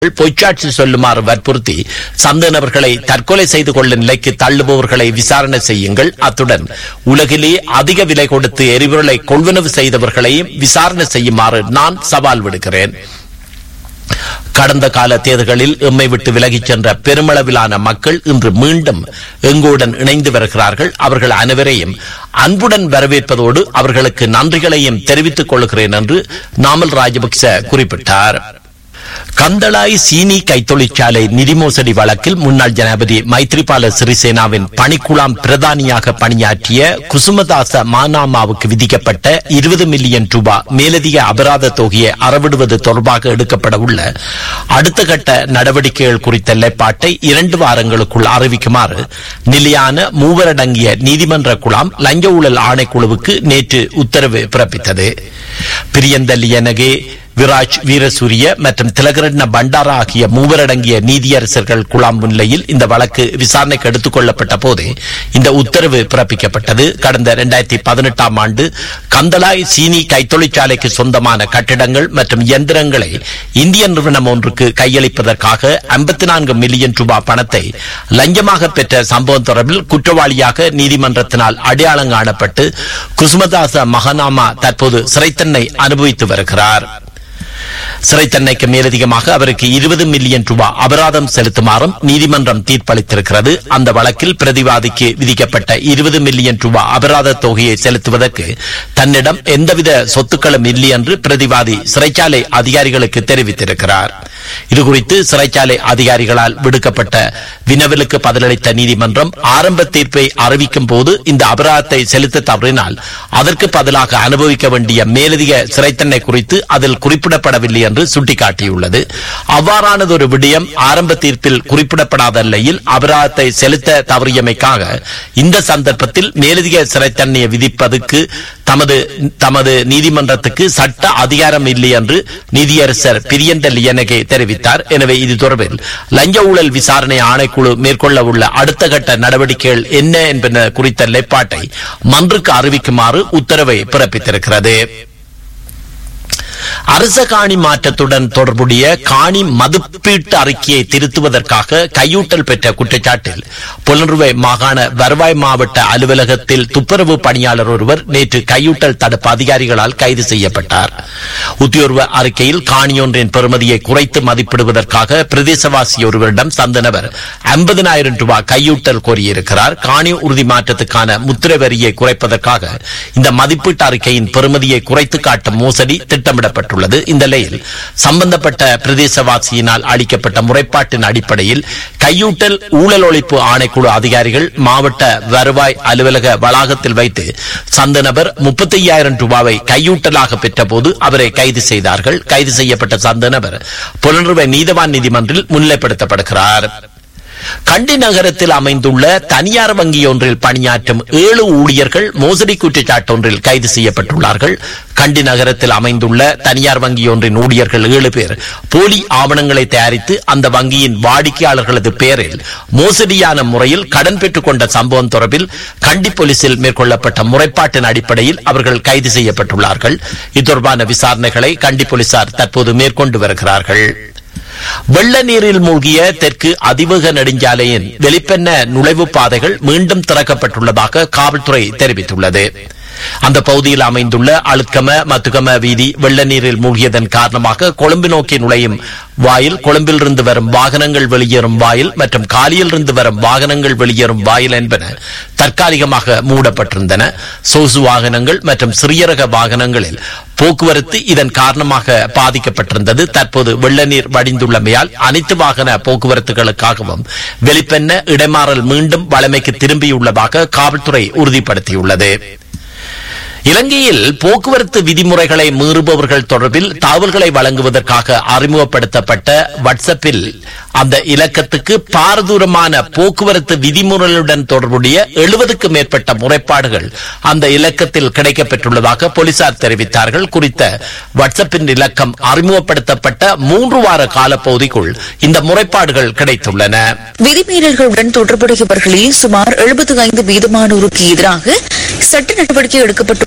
பொய்ச்சாட்சி சொல்லுமாறு வற்புறுத்தி சந்தேகநபர்களை தற்கொலை செய்து கொள்ளும் நிலைக்கு தள்ளுபவர்களை விசாரணை செய்யுங்கள் அத்துடன் உலகிலே அதிக விலை கொடுத்து எரிபொருளை கொள்வனவு செய்தவர்களையும் விசாரணை செய்யுமாறு நான் சவால் விடுக்கிறேன் கடந்த கால தேர்தல்களில் எம்மை விட்டு விலகிச் சென்ற பெருமளவிலான மக்கள் இன்று மீண்டும் எங்களுடன் இணைந்து வருகிறார்கள் அவர்கள் அனைவரையும் அன்புடன் வரவேற்பதோடு அவர்களுக்கு நன்றிகளையும் தெரிவித்துக் கொள்கிறேன் என்று நாமல் ராஜபக்ச குறிப்பிட்டார் கந்தளாய் சீனி கைத்தொழிற்சாலை நிதி மோசடி வழக்கில் முன்னாள் ஜனாதிபதி மைத்ரிபால சிறிசேனாவின் பணிக்குழாம் பிரதானியாக பணியாற்றிய குசுமதாச மானாமாவுக்கு விதிக்கப்பட்ட இருபது மில்லியன் ரூபாய் மேலதிக அபராத தொகையை அறவிடுவது தொடர்பாக எடுக்கப்பட உள்ள அடுத்த கட்ட நடவடிக்கைகள் குறித்த நிலைப்பாட்டை இரண்டு வாரங்களுக்குள் அறிவிக்குமாறு நிலையான மூவரடங்கிய நீதிமன்ற குழாம் லஞ்ச ஊழல் ஆணைக்குழுவுக்கு நேற்று உத்தரவு பிறப்பித்தது பிரியந்தல்லியனகே விராஜ் வீரசூரிய மற்றும் திலகரட்ன பண்டாரா ஆகிய மூவரடங்கிய நீதியரசர்கள் குழாம் முன்னிலையில் இந்த வழக்கு விசாரணைக்கு எடுத்துக் கொள்ளப்பட்ட போது இந்த உத்தரவு பிறப்பிக்கப்பட்டது கடந்த இரண்டாயிரத்தி பதினெட்டாம் ஆண்டு கந்தலாய் சீனி கைத்தொழிற்சாலைக்கு சொந்தமான கட்டிடங்கள் மற்றும் இயந்திரங்களை இந்திய நிறுவனம் ஒன்றுக்கு கையளிப்பதற்காக ஐம்பத்தி நான்கு மில்லியன் ரூபாய் பணத்தை லஞ்சமாக பெற்ற சம்பவம் தொடர்பில் குற்றவாளியாக நீதிமன்றத்தினால் அடையாளம் காணப்பட்டு குசுமதாச மகனாமா தற்போது சிறைத்தன்னை அனுபவித்து வருகிறார் சிறை தண்டனைக்கு மேலதிகமாக அவருக்கு இருபது மில்லியன் ரூபாய் அபராதம் செலுத்துமாறும் நீதிமன்றம் தீர்ப்பளித்திருக்கிறது அந்த வழக்கில் பிரதிவாதிக்கு விதிக்கப்பட்ட இருபது மில்லியன் ரூபாய் அபராத தொகையை செலுத்துவதற்கு தன்னிடம் எந்தவித சொத்துக்களும் இல்லை என்று பிரதிவாதி சிறைச்சாலை அதிகாரிகளுக்கு தெரிவித்திருக்கிறார் இதுகுறித்து சிறைச்சாலை அதிகாரிகளால் விடுக்கப்பட்ட வினவலுக்கு பதிலளித்த நீதிமன்றம் ஆரம்ப தீர்ப்பை அறிவிக்கும் போது இந்த அபராதத்தை செலுத்த தவறினால் அதற்கு பதிலாக அனுபவிக்க வேண்டிய மேலதிக சிறைத்தன்மை குறித்து அதில் குறிப்பிடப்படவில்லை என்று சுட்டிக்காட்டியுள்ளது அவ்வாறானது ஒரு விடயம் ஆரம்ப தீர்ப்பில் குறிப்பிடப்படாத நிலையில் அபராதத்தை செலுத்த தவறியமைக்காக இந்த சந்தர்ப்பத்தில் மேலதிக சிறைத்தன்மையை விதிப்பதற்கு தமது தமது நீதிமன்றத்துக்கு சட்ட அதிகாரம் இல்லை என்று நீதியரசர் பிரியந்த லியனகே தெரிவித்தார் எனவே இது தொடர்பில் லஞ்ச ஊழல் விசாரணை ஆணைக்குழு மேற்கொள்ள உள்ள அடுத்த கட்ட நடவடிக்கைகள் என்ன என்பன குறித்த நிலைப்பாட்டை மன்றுக்கு அறிவிக்குமாறு உத்தரவை பிறப்பித்திருக்கிறது அரச காணி மாற்றத்துடன் தொடர்புடைய காணி மதிப்பீட்டு அறிக்கையை திருத்துவதற்காக கையூட்டல் பெற்ற குற்றச்சாட்டில் புலனுறுவை மாகாண வருவாய் மாவட்ட அலுவலகத்தில் துப்புரவு பணியாளர் ஒருவர் நேற்று கையூட்டல் தடுப்பு அதிகாரிகளால் கைது செய்யப்பட்டார் உத்தியோர்வ அறிக்கையில் காணியொன்றின் பெறுமதியை குறைத்து மதிப்பிடுவதற்காக பிரதேசவாசி ஒருவரிடம் சந்தனவர் ஐம்பதனாயிரம் ரூபாய் கையூட்டல் கோரியிருக்கிறார் காணி உறுதி மாற்றத்துக்கான முத்திரை வரியை குறைப்பதற்காக இந்த மதிப்பீட்டு அறிக்கையின் பெறுமதியை குறைத்து காட்டும் மோசடி திட்டமிடப்பட்டுள்ளது இந்த நிலையில் சம்பந்தப்பட்ட பிரதேசவாசியினால் அளிக்கப்பட்ட முறைப்பாட்டின் அடிப்படையில் கையூட்டல் ஊழல் ஒழிப்பு ஆணைக்குழு அதிகாரிகள் மாவட்ட வருவாய் அலுவலக வளாகத்தில் வைத்து சந்த நபர் முப்பத்தி ஐயாயிரம் ரூபாவை கையூட்டலாக பெற்றபோது அவரை கைது செய்தார்கள் கைது செய்யப்பட்ட சந்த நபர் புலனுறுவை நீதவான் நீதிமன்றில் முன்னிலைப்படுத்தப்படுகிறார் கண்டி நகரத்தில் அமைந்துள்ள தனியார் வங்கி ஒன்றில் பணியாற்றும் ஏழு ஊழியர்கள் மோசடி குற்றச்சாட்டு ஒன்றில் கைது செய்யப்பட்டுள்ளார்கள் கண்டி நகரத்தில் அமைந்துள்ள தனியார் வங்கி ஒன்றின் ஊழியர்கள் ஏழு பேர் போலி ஆவணங்களை தயாரித்து அந்த வங்கியின் வாடிக்கையாளர்களது பெயரில் மோசடியான முறையில் கடன் பெற்றுக் கொண்ட சம்பவம் தொடர்பில் கண்டி போலீசில் மேற்கொள்ளப்பட்ட முறைப்பாட்டின் அடிப்படையில் அவர்கள் கைது செய்யப்பட்டுள்ளார்கள் இது தொடர்பான விசாரணைகளை கண்டி போலீசார் தற்போது மேற்கொண்டு வருகிறார்கள் வெள்ள நீரில் மூழ்கிய தெற்கு அதிவேக நெடுஞ்சாலையின் வெளிப்பெண்ண நுழைவு பாதைகள் மீண்டும் திறக்கப்பட்டுள்ளதாக காவல்துறை தெரிவித்துள்ளது அந்த பகுதியில் அமைந்துள்ள அழுத்கம மத்துகம வீதி வெள்ள நீரில் மூழ்கியதன் காரணமாக கொழும்பு நோக்கி நுழையும் வாயில் கொழும்பிலிருந்து வரும் வாகனங்கள் வெளியேறும் வாயில் மற்றும் காலியிலிருந்து வரும் வாகனங்கள் வெளியேறும் வாயில் என்பன தற்காலிகமாக மூடப்பட்டிருந்தன சொகுசு வாகனங்கள் மற்றும் சிறிய ரக வாகனங்களில் போக்குவரத்து இதன் காரணமாக பாதிக்கப்பட்டிருந்தது தற்போது வெள்ள நீர் வடிந்துள்ளமையால் அனைத்து வாகன போக்குவரத்துகளுக்காகவும் வெளிப்பெண்ண இடைமாறல் மீண்டும் வளமைக்கு திரும்பியுள்ளதாக காவல்துறை உறுதிப்படுத்தியுள்ளது இலங்கையில் போக்குவரத்து விதிமுறைகளை மீறுபவர்கள் தொடர்பில் தகவல்களை வழங்குவதற்காக அறிமுகப்படுத்தப்பட்ட வாட்ஸ்அப்பில் அந்த இலக்கத்துக்கு பாரதூரமான போக்குவரத்து விதிமுறைகளுடன் தொடர்புடைய எழுபதுக்கு மேற்பட்ட முறைப்பாடுகள் அந்த இலக்கத்தில் கிடைக்கப்பெற்றுள்ளதாக போலீசார் தெரிவித்தார்கள் குறித்த வாட்ஸ்அப்பின் இலக்கம் அறிமுகப்படுத்தப்பட்ட மூன்று வார காலப்பகுதிக்குள் இந்த முறைப்பாடுகள் கிடைத்துள்ளன விதிமீறல்களுடன் தொடர்புடையவர்களில் சுமார் எழுபத்தி ஐந்து வீதமானோருக்கு எதிராக சட்ட நடவடிக்கை எடுக்கப்பட்டுள்ளதாக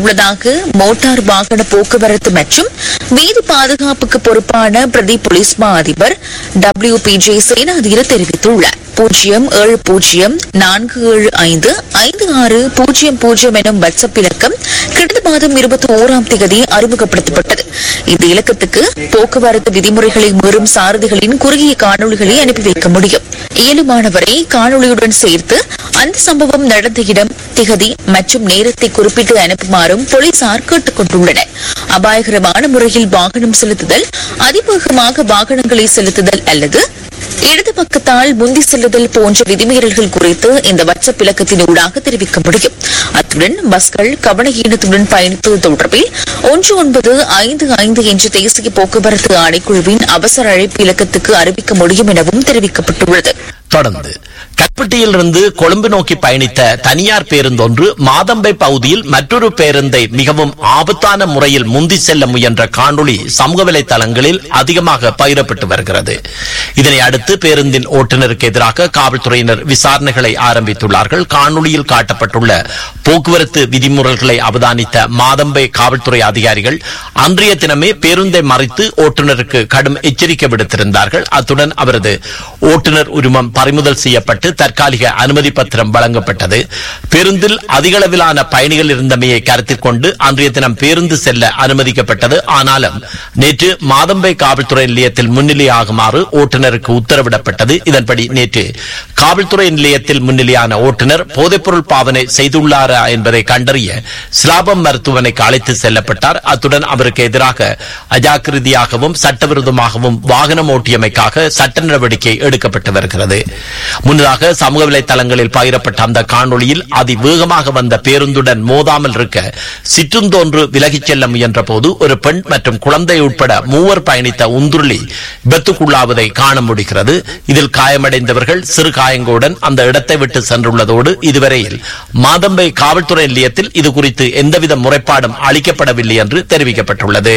செய்யப்பட்டுள்ளதாக மோட்டார் வாகன போக்குவரத்து மற்றும் வீதி பாதுகாப்புக்கு பொறுப்பான பிரதி போலீஸ் மா அதிபர் டபிள்யூ பி ஜே சேனாதீர தெரிவித்துள்ளார் பூஜ்ஜியம் ஏழு பூஜ்ஜியம் நான்கு ஏழு ஐந்து ஐந்து ஆறு பூஜ்ஜியம் பூஜ்ஜியம் எனும் வாட்ஸ்அப் இலக்கம் கடந்த மாதம் இருபத்தி ஓராம் தேதி அறிமுகப்படுத்தப்பட்டது இந்த இலக்கத்துக்கு போக்குவரத்து விதிமுறைகளை மீறும் சாரதிகளின் குறுகிய காணொளிகளை அனுப்பி வைக்க முடியும் இயலுமானவரை காணொளியுடன் சேர்த்து அந்த சம்பவம் நடந்த இடம் திகதி மற்றும் நேரத்தை குறிப்பிட்டு அனுப்புமாறும் போலீசார் கேட்டுக் கொண்டுள்ளனர் அபாயகரமான முறையில் வாகனம் செலுத்துதல் அதிவேகமாக வாகனங்களை செலுத்துதல் அல்லது இடது பக்கத்தால் முந்தி செல்லுதல் போன்ற விதிமீறல்கள் குறித்து இந்த வாட்ஸ்அப் இலக்கத்தின் ஊடாக தெரிவிக்க முடியும் அத்துடன் பஸ்கள் கவனஈனத்துடன் பயணிப்பது தொடர்பில் ஒன்று ஒன்பது ஐந்து ஐந்து என்ற தேசிய போக்குவரத்து ஆணைக்குழுவின் அவசர அழைப்பு இலக்கத்துக்கு அறிவிக்க முடியும் எனவும் தெரிவிக்கப்பட்டுள்ளது தொடர்ந்து கற்பட்டியிலிருந்து கொழும்பு நோக்கி பயணித்த தனியார் பேருந்தொன்று மாதம்பை பகுதியில் மற்றொரு பேருந்தை மிகவும் ஆபத்தான முறையில் முந்தி செல்ல முயன்ற காணொளி சமூக வலைதளங்களில் அதிகமாக பகிரப்பட்டு வருகிறது இதனை அடுத்து பேருந்தின் ஓட்டுநருக்கு எதிராக காவல்துறையினர் விசாரணைகளை ஆரம்பித்துள்ளார்கள் காணொளியில் காட்டப்பட்டுள்ள போக்குவரத்து விதிமுறைகளை அவதானித்த மாதம்பை காவல்துறை அதிகாரிகள் அன்றைய தினமே பேருந்தை மறித்து ஓட்டுநருக்கு கடும் எச்சரிக்கை விடுத்திருந்தார்கள் அத்துடன் அவரது ஓட்டுநர் உரிமம் பறிமுதல் செய்யப்பட்டு தற்காலிக அனுமதி பத்திரம் வழங்கப்பட்டது பேருந்தில் அதிகளவிலான பயணிகள் இருந்தமையை கருத்தில் கொண்டு அன்றைய தினம் பேருந்து செல்ல அனுமதிக்கப்பட்டது ஆனாலும் நேற்று மாதம்பை காவல்துறை நிலையத்தில் முன்னிலையாகுமாறு ஓட்டுநருக்கு உத்தரவிடப்பட்டது இதன்படி நேற்று காவல்துறை நிலையத்தில் முன்னிலையான ஓட்டுநர் போதைப்பொருள் பாவனை செய்துள்ளாரா என்பதை கண்டறிய சிலாபம் மருத்துவமனைக்கு அழைத்து செல்லப்பட்டார் அத்துடன் அவருக்கு எதிராக அஜாக்கிரதையாகவும் சட்டவிரோதமாகவும் வாகனம் ஓட்டியமைக்காக சட்ட நடவடிக்கை எடுக்கப்பட்டு வருகிறது முன்னதாக சமூக வலைதளங்களில் பகிரப்பட்ட அந்த காணொளியில் அதிவேகமாக வந்த பேருந்துடன் மோதாமல் இருக்க சிற்றுந்தோன்று விலகிச் செல்ல முயன்ற போது ஒரு பெண் மற்றும் குழந்தை உட்பட மூவர் பயணித்த உந்துருளி விபத்துக்குள்ளாவதை காண முடிகிறது இதில் காயமடைந்தவர்கள் சிறு காயங்களுடன் அந்த இடத்தை விட்டு சென்றுள்ளதோடு இதுவரையில் மாதம்பை காவல்துறை நிலையத்தில் இது குறித்து எந்தவித முறைப்பாடும் அளிக்கப்படவில்லை என்று தெரிவிக்கப்பட்டுள்ளது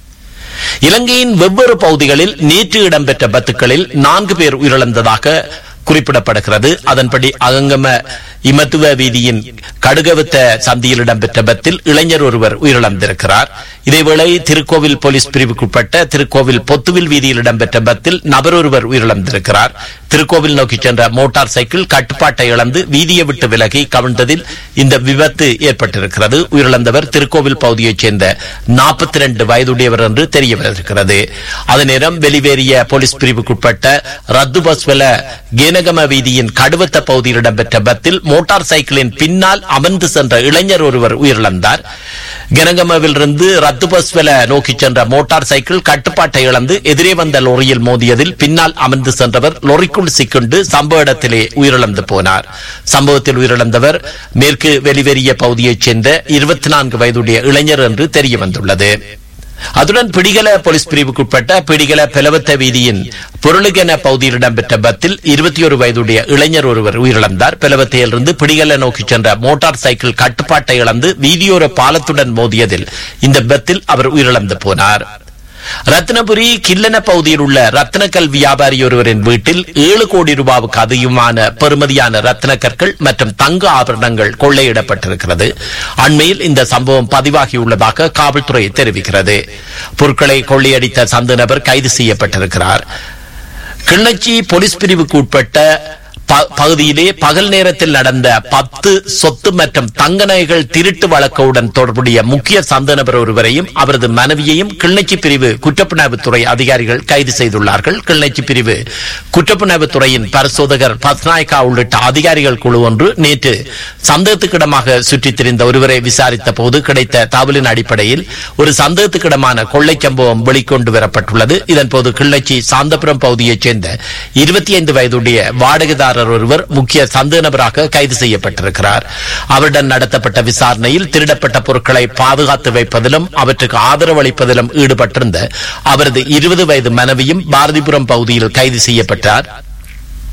இலங்கையின் வெவ்வேறு பகுதிகளில் நேற்று இடம்பெற்ற பத்துக்களில் நான்கு பேர் உயிரிழந்ததாக குறிப்பிடப்படுகிறது அதன்படி அகங்கம இமத்துவ வீதியின் கடுகவத்த சந்தியில் இடம்பெற்ற பத்தில் இளைஞர் ஒருவர் உயிரிழந்திருக்கிறார் இதேவேளை திருக்கோவில் போலீஸ் பிரிவுக்குட்பட்ட திருக்கோவில் பொத்துவில் வீதியில் இடம்பெற்ற பத்தில் நபர் ஒருவர் உயிரிழந்திருக்கிறார் திருக்கோவில் நோக்கி சென்ற மோட்டார் சைக்கிள் கட்டுப்பாட்டை இழந்து வீதியை விட்டு விலகி கவிழ்ந்ததில் இந்த விபத்து ஏற்பட்டிருக்கிறது உயிரிழந்தவர் திருக்கோவில் பகுதியைச் சேர்ந்த நாற்பத்தி ரெண்டு வயதுடையவர் என்று தெரிய வருகிறது அதே நேரம் வெளிவேறிய போலீஸ் பிரிவுக்குட்பட்ட ரத்து பஸ்வல கேனகம வீதியின் கடுவத்த பகுதியில் இடம்பெற்ற பத்தில் மோட்டார் சைக்கிளின் பின்னால் அமர்ந்து சென்ற இளைஞர் ஒருவர் உயிரிழந்தார் கனகமவிலிருந்து ரத்து பஸ்வல நோக்கி சென்ற மோட்டார் சைக்கிள் கட்டுப்பாட்டை இழந்து எதிரே வந்த லொரியில் மோதியதில் பின்னால் அமர்ந்து சென்றவர் லொரிக்குள் சிக்குண்டு சம்பவ இடத்திலே உயிரிழந்து போனார் சம்பவத்தில் உயிரிழந்தவர் மேற்கு வெளிவெறிய பகுதியைச் சேர்ந்த இருபத்தி நான்கு வயதுடைய இளைஞர் என்று தெரிய வந்துள்ளது அதுடன் பிடிகல போலீஸ் பிரிவுக்குட்பட்ட பிடிகல பெலவத்த வீதியின் பொருளுகென பகுதியில் இடம்பெற்ற பத்தில் இருபத்தி ஒரு வயதுடைய இளைஞர் ஒருவர் உயிரிழந்தார் பெலவத்தையிலிருந்து பிடிகல நோக்கி சென்ற மோட்டார் சைக்கிள் கட்டுப்பாட்டை இழந்து வீதியோர பாலத்துடன் மோதியதில் இந்த பத்தில் அவர் உயிரிழந்து போனார் ரத்னபுரி கில்லன பகுதியில் உள்ள ரத்னக்கல் வியாபாரி ஒருவரின் வீட்டில் ஏழு கோடி ரூபாவுக்கு அதிகமான பெறுமதியான ரத்ன கற்கள் மற்றும் தங்க ஆபரணங்கள் கொள்ளையிடப்பட்டிருக்கிறது அண்மையில் இந்த சம்பவம் பதிவாகியுள்ளதாக காவல்துறை தெரிவிக்கிறது பொருட்களை கொள்ளையடித்த சந்த நபர் கைது செய்யப்பட்டிருக்கிறார் கிள்ளச்சி போலீஸ் பிரிவுக்கு உட்பட்ட பகுதியிலே பகல் நேரத்தில் நடந்த பத்து சொத்து மற்றும் தங்க நகைகள் திருட்டு வழக்குடன் தொடர்புடைய முக்கிய சந்த நபர் ஒருவரையும் அவரது மனைவியையும் கிள்ளச்சி பிரிவு குற்றப்புணர்வுத்துறை அதிகாரிகள் கைது செய்துள்ளார்கள் கிள்ளச்சி பிரிவு குற்றப்புணர்வுத்துறையின் பரிசோதகர் பத்நாயக்கா உள்ளிட்ட அதிகாரிகள் குழு ஒன்று நேற்று சந்தேகத்துக்கிடமாக சுற்றித் திரிந்த ஒருவரை விசாரித்த போது கிடைத்த தகவலின் அடிப்படையில் ஒரு சந்தேகத்துக்கிடமான கொள்ளை சம்பவம் வெளிக்கொண்டு வரப்பட்டுள்ளது இதன்போது கிள்ளச்சி சாந்தபுரம் பகுதியைச் சேர்ந்த இருபத்தி ஐந்து வயதுடைய வாடகைதாரர் ஒருவர் முக்கிய சந்தேக நபராக கைது செய்யப்பட்டிருக்கிறார் அவருடன் நடத்தப்பட்ட விசாரணையில் திருடப்பட்ட பொருட்களை பாதுகாத்து வைப்பதிலும் அவற்றுக்கு ஆதரவு அளிப்பதிலும் ஈடுபட்டிருந்த அவரது இருபது வயது மனைவியும் பாரதிபுரம் பகுதியில் கைது செய்யப்பட்டார்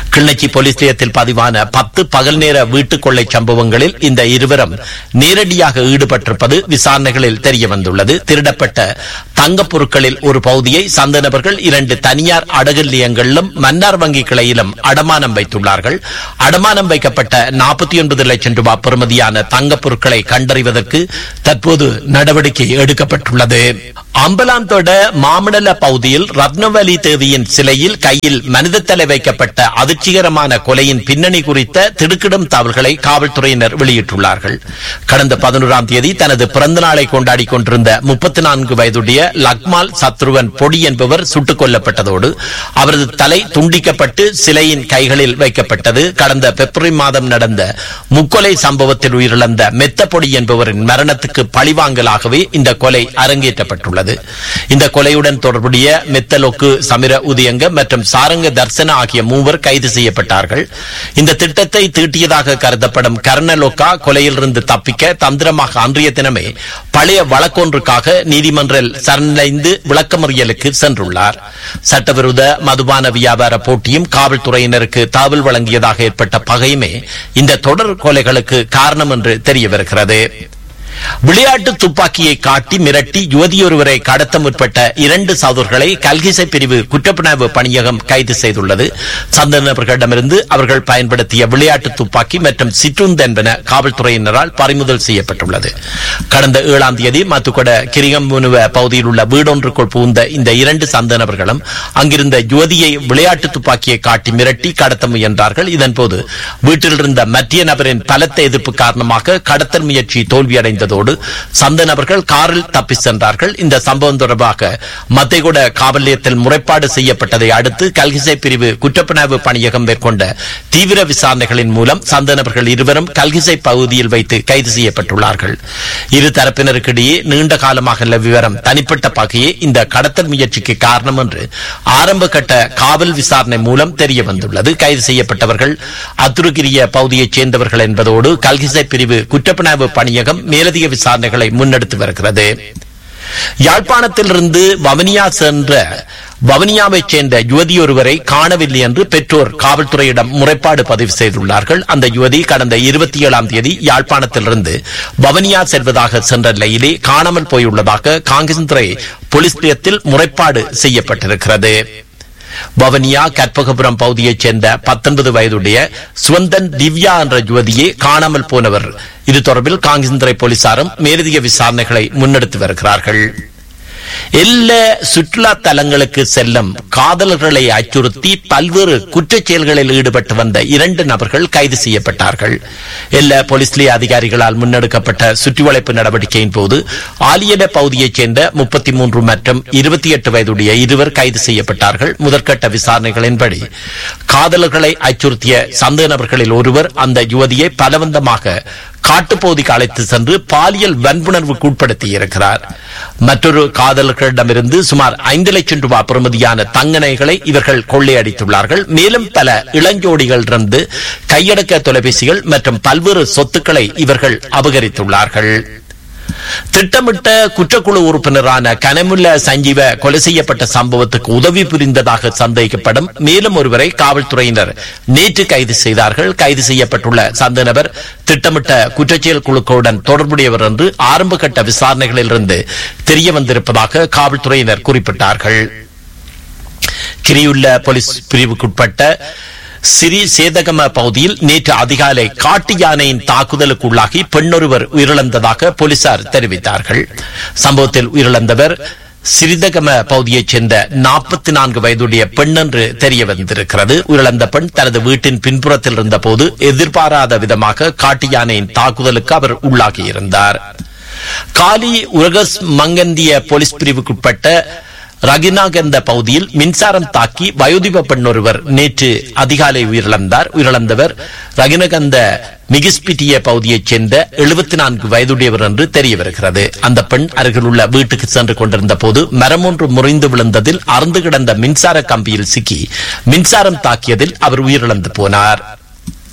கிளிநொச்சி போலீஸ் நிலையத்தில் பதிவான பத்து பகல் நேர வீட்டுக் கொள்ளை சம்பவங்களில் இந்த இருவரும் நேரடியாக ஈடுபட்டிருப்பது விசாரணைகளில் தெரிய வந்துள்ளது திருடப்பட்ட தங்கப் பொருட்களில் ஒரு பகுதியை சந்த நபர்கள் இரண்டு தனியார் அடகு நிலையங்களிலும் மன்னார் வங்கி கிளையிலும் அடமானம் வைத்துள்ளார்கள் அடமானம் வைக்கப்பட்ட நாற்பத்தி ஒன்பது லட்சம் ரூபாய் பெறுமதியான தங்கப் பொருட்களை கண்டறிவதற்கு தற்போது நடவடிக்கை எடுக்கப்பட்டுள்ளது அம்பலாந்தோட மாமடல பகுதியில் ரத்னவலி தேவியின் சிலையில் கையில் மனித தலை வைக்கப்பட்ட அதிர்ச்சிகரமான கொலையின் பின்னணி குறித்த திடுக்கிடும் தகவல்களை காவல்துறையினர் வெளியிட்டுள்ளார்கள் கடந்த பதினோராம் தேதி தனது பிறந்த நாளை கொண்டாடி கொண்டிருந்த முப்பத்தி நான்கு வயதுடைய லக்மால் சத்ருவன் பொடி என்பவர் சுட்டுக் கொல்லப்பட்டதோடு அவரது தலை துண்டிக்கப்பட்டு சிலையின் கைகளில் வைக்கப்பட்டது கடந்த பிப்ரவரி மாதம் நடந்த முக்கொலை சம்பவத்தில் உயிரிழந்த மெத்த பொடி என்பவரின் மரணத்துக்கு பழிவாங்கலாகவே இந்த கொலை அரங்கேற்றப்பட்டுள்ளது இந்த கொலையுடன் தொடர்புடைய மெத்தலொக்கு சமிர உதயங்க மற்றும் சாரங்க தர்சன ஆகிய மூவர் கைது செய்யப்பட்டார்கள் இந்த திட்டத்தை தீட்டியதாக கருதப்படும் கர்ணலோக்கா கொலையிலிருந்து தப்பிக்க தந்திரமாக அன்றைய தினமே பழைய வழக்கொன்றுக்காக நீதிமன்றில் சரணடைந்து விளக்கமறியலுக்கு சென்றுள்ளார் சட்டவிரோத மதுபான வியாபார போட்டியும் காவல்துறையினருக்கு தகவல் வழங்கியதாக ஏற்பட்ட பகையுமே இந்த தொடர் கொலைகளுக்கு காரணம் என்று தெரிய வருகிறது விளையாட்டு துப்பாக்கியை காட்டி மிரட்டி யுவதியொருவரை கடத்த முற்பட்ட இரண்டு சகோதரர்களை கல்கிசை பிரிவு குற்றப்புணர்வு பணியகம் கைது செய்துள்ளது சந்த நபர்களிடமிருந்து அவர்கள் பயன்படுத்திய விளையாட்டு துப்பாக்கி மற்றும் சிற்றுந்து என்பன காவல்துறையினரால் பறிமுதல் செய்யப்பட்டுள்ளது கடந்த ஏழாம் தேதி மத்துக்கொட கிரிகம்புனுவ பகுதியில் உள்ள வீடொன்றுக்குள் புகுந்த இந்த இரண்டு சந்த நபர்களும் அங்கிருந்த யுவதியை விளையாட்டு துப்பாக்கியை காட்டி மிரட்டி கடத்த முயன்றார்கள் இதன்போது வீட்டில் இருந்த மத்திய நபரின் பலத்த எதிர்ப்பு காரணமாக கடத்தல் முயற்சி தோல்வியடைந்ததோடு சந்த நபர்கள் காரில் தப்பி சென்றார்கள் இந்த சம்பவம் தொடர்பாக மத்தைகுட காவல் நிலையத்தில் முறைப்பாடு செய்யப்பட்டதை அடுத்து கல்கிசை பிரிவு குற்றப்புணர்வு பணியகம் மேற்கொண்ட தீவிர விசாரணைகளின் மூலம் சந்த நபர்கள் இருவரும் கல்கிசை பகுதியில் வைத்து கைது செய்யப்பட்டுள்ளார்கள் இரு தரப்பினருக்கிடையே நீண்ட காலமாக நிலவி வரும் தனிப்பட்ட பகையே இந்த கடத்தல் முயற்சிக்கு காரணம் என்று ஆரம்ப கட்ட காவல் விசாரணை மூலம் தெரிய வந்துள்ளது கைது செய்யப்பட்டவர்கள் அத்துருகிரிய பகுதியைச் சேர்ந்தவர்கள் என்பதோடு கல்கிசை பிரிவு குற்றப்புணர்வு பணியகம் மேலதிக விசாரணைகளை முன்னெடுத்து வருகிறது யாழ்ப்பாணத்திலிருந்து வவனியா சென்ற வவனியாவைச் சேர்ந்த யுவதி ஒருவரை காணவில்லை என்று பெற்றோர் காவல்துறையிடம் முறைப்பாடு பதிவு செய்துள்ளார்கள் அந்த யுவதி கடந்த இருபத்தி ஏழாம் தேதி யாழ்ப்பாணத்திலிருந்து வவனியா செல்வதாக சென்ற நிலையிலே காணாமல் போயுள்ளதாக காங்கிரஸ் போலீஸ் நிலையத்தில் முறைப்பாடு செய்யப்பட்டிருக்கிறது வவனியா கற்பகபுரம் பகுதியைச் சேர்ந்த பத்தொன்பது வயதுடைய சுவந்தன் திவ்யா என்ற யுவதியே காணாமல் போனவர் இது தொடர்பில் காங்கிரஸ் போலீசாரும் மேலதிக விசாரணைகளை முன்னெடுத்து வருகிறார்கள் எல்லா சுற்றுலா தலங்களுக்கு செல்லும் காதலர்களை அச்சுறுத்தி பல்வேறு குற்றச் செயல்களில் ஈடுபட்டு வந்த இரண்டு நபர்கள் கைது செய்யப்பட்டார்கள் எல்லா போலீஸ் நிலைய அதிகாரிகளால் முன்னெடுக்கப்பட்ட சுற்றிவளைப்பு நடவடிக்கையின் போது ஆலியட பகுதியைச் சேர்ந்த முப்பத்தி மூன்று மற்றும் இருபத்தி எட்டு வயதுடைய இருவர் கைது செய்யப்பட்டார்கள் முதற்கட்ட விசாரணைகளின்படி காதலர்களை அச்சுறுத்திய சந்தேக நபர்களில் ஒருவர் அந்த யுவதியை பலவந்தமாக காட்டுப்பகுதிக்கு அழைத்து சென்று பாலியல் வன்புணர்வுக்கு உட்படுத்தி இருக்கிறார் மற்றொரு காதலர்களிடமிருந்து சுமார் ஐந்து லட்சம் ரூபாய் பெறுமதியான தங்கணைகளை இவர்கள் கொள்ளையடித்துள்ளார்கள் மேலும் பல இளஞ்சோடிகளிலிருந்து கையடக்க தொலைபேசிகள் மற்றும் பல்வேறு சொத்துக்களை இவர்கள் அபகரித்துள்ளார்கள் திட்டமிட்ட குற்றக்குழு உறுப்பினரான கனமுல்ல சஞ்சீவ கொலை செய்யப்பட்ட சம்பவத்துக்கு உதவி புரிந்ததாக சந்தேகிக்கப்படும் மேலும் ஒருவரை காவல்துறையினர் நேற்று கைது செய்தார்கள் கைது செய்யப்பட்டுள்ள சந்த நபர் திட்டமிட்ட குற்றச்செயல் குழுக்களுடன் தொடர்புடையவர் என்று ஆரம்ப கட்ட விசாரணைகளிலிருந்து தெரிய வந்திருப்பதாக காவல்துறையினர் குறிப்பிட்டார்கள் கிரியுள்ள போலீஸ் பிரிவுக்குட்பட்ட சிறி சேதகம பகுதியில் நேற்று அதிகாலை காட்டு யானையின் தாக்குதலுக்குள்ளாகி பெண்ணொருவர் உயிரிழந்ததாக போலீசார் தெரிவித்தார்கள் சம்பவத்தில் உயிரிழந்தவர் சிறிதகம பகுதியைச் சேர்ந்த நாற்பத்தி நான்கு வயதுடைய பெண் என்று தெரிய வந்திருக்கிறது உயிரிழந்த பெண் தனது வீட்டின் பின்புறத்தில் இருந்தபோது எதிர்பாராத விதமாக காட்டு யானையின் தாக்குதலுக்கு அவர் உள்ளாகியிருந்தார் காலி உரகஸ் மங்கந்திய போலீஸ் பிரிவுக்குட்பட்ட ரகினாகந்த பகுதியில் மின்சாரம் தாக்கி வயோதிப பெண் ஒருவர் நேற்று அதிகாலை உயிரிழந்தார் உயிரிழந்தவர் ரகினகந்த மிகிஸ்பிட்டிய பகுதியைச் சேர்ந்த எழுபத்தி நான்கு வயதுடையவர் என்று தெரிய வருகிறது அந்த பெண் அருகிலுள்ள வீட்டுக்கு சென்று கொண்டிருந்த போது மரம் ஒன்று முறிந்து விழுந்ததில் அறுந்து கிடந்த மின்சார கம்பியில் சிக்கி மின்சாரம் தாக்கியதில் அவர் உயிரிழந்து போனார்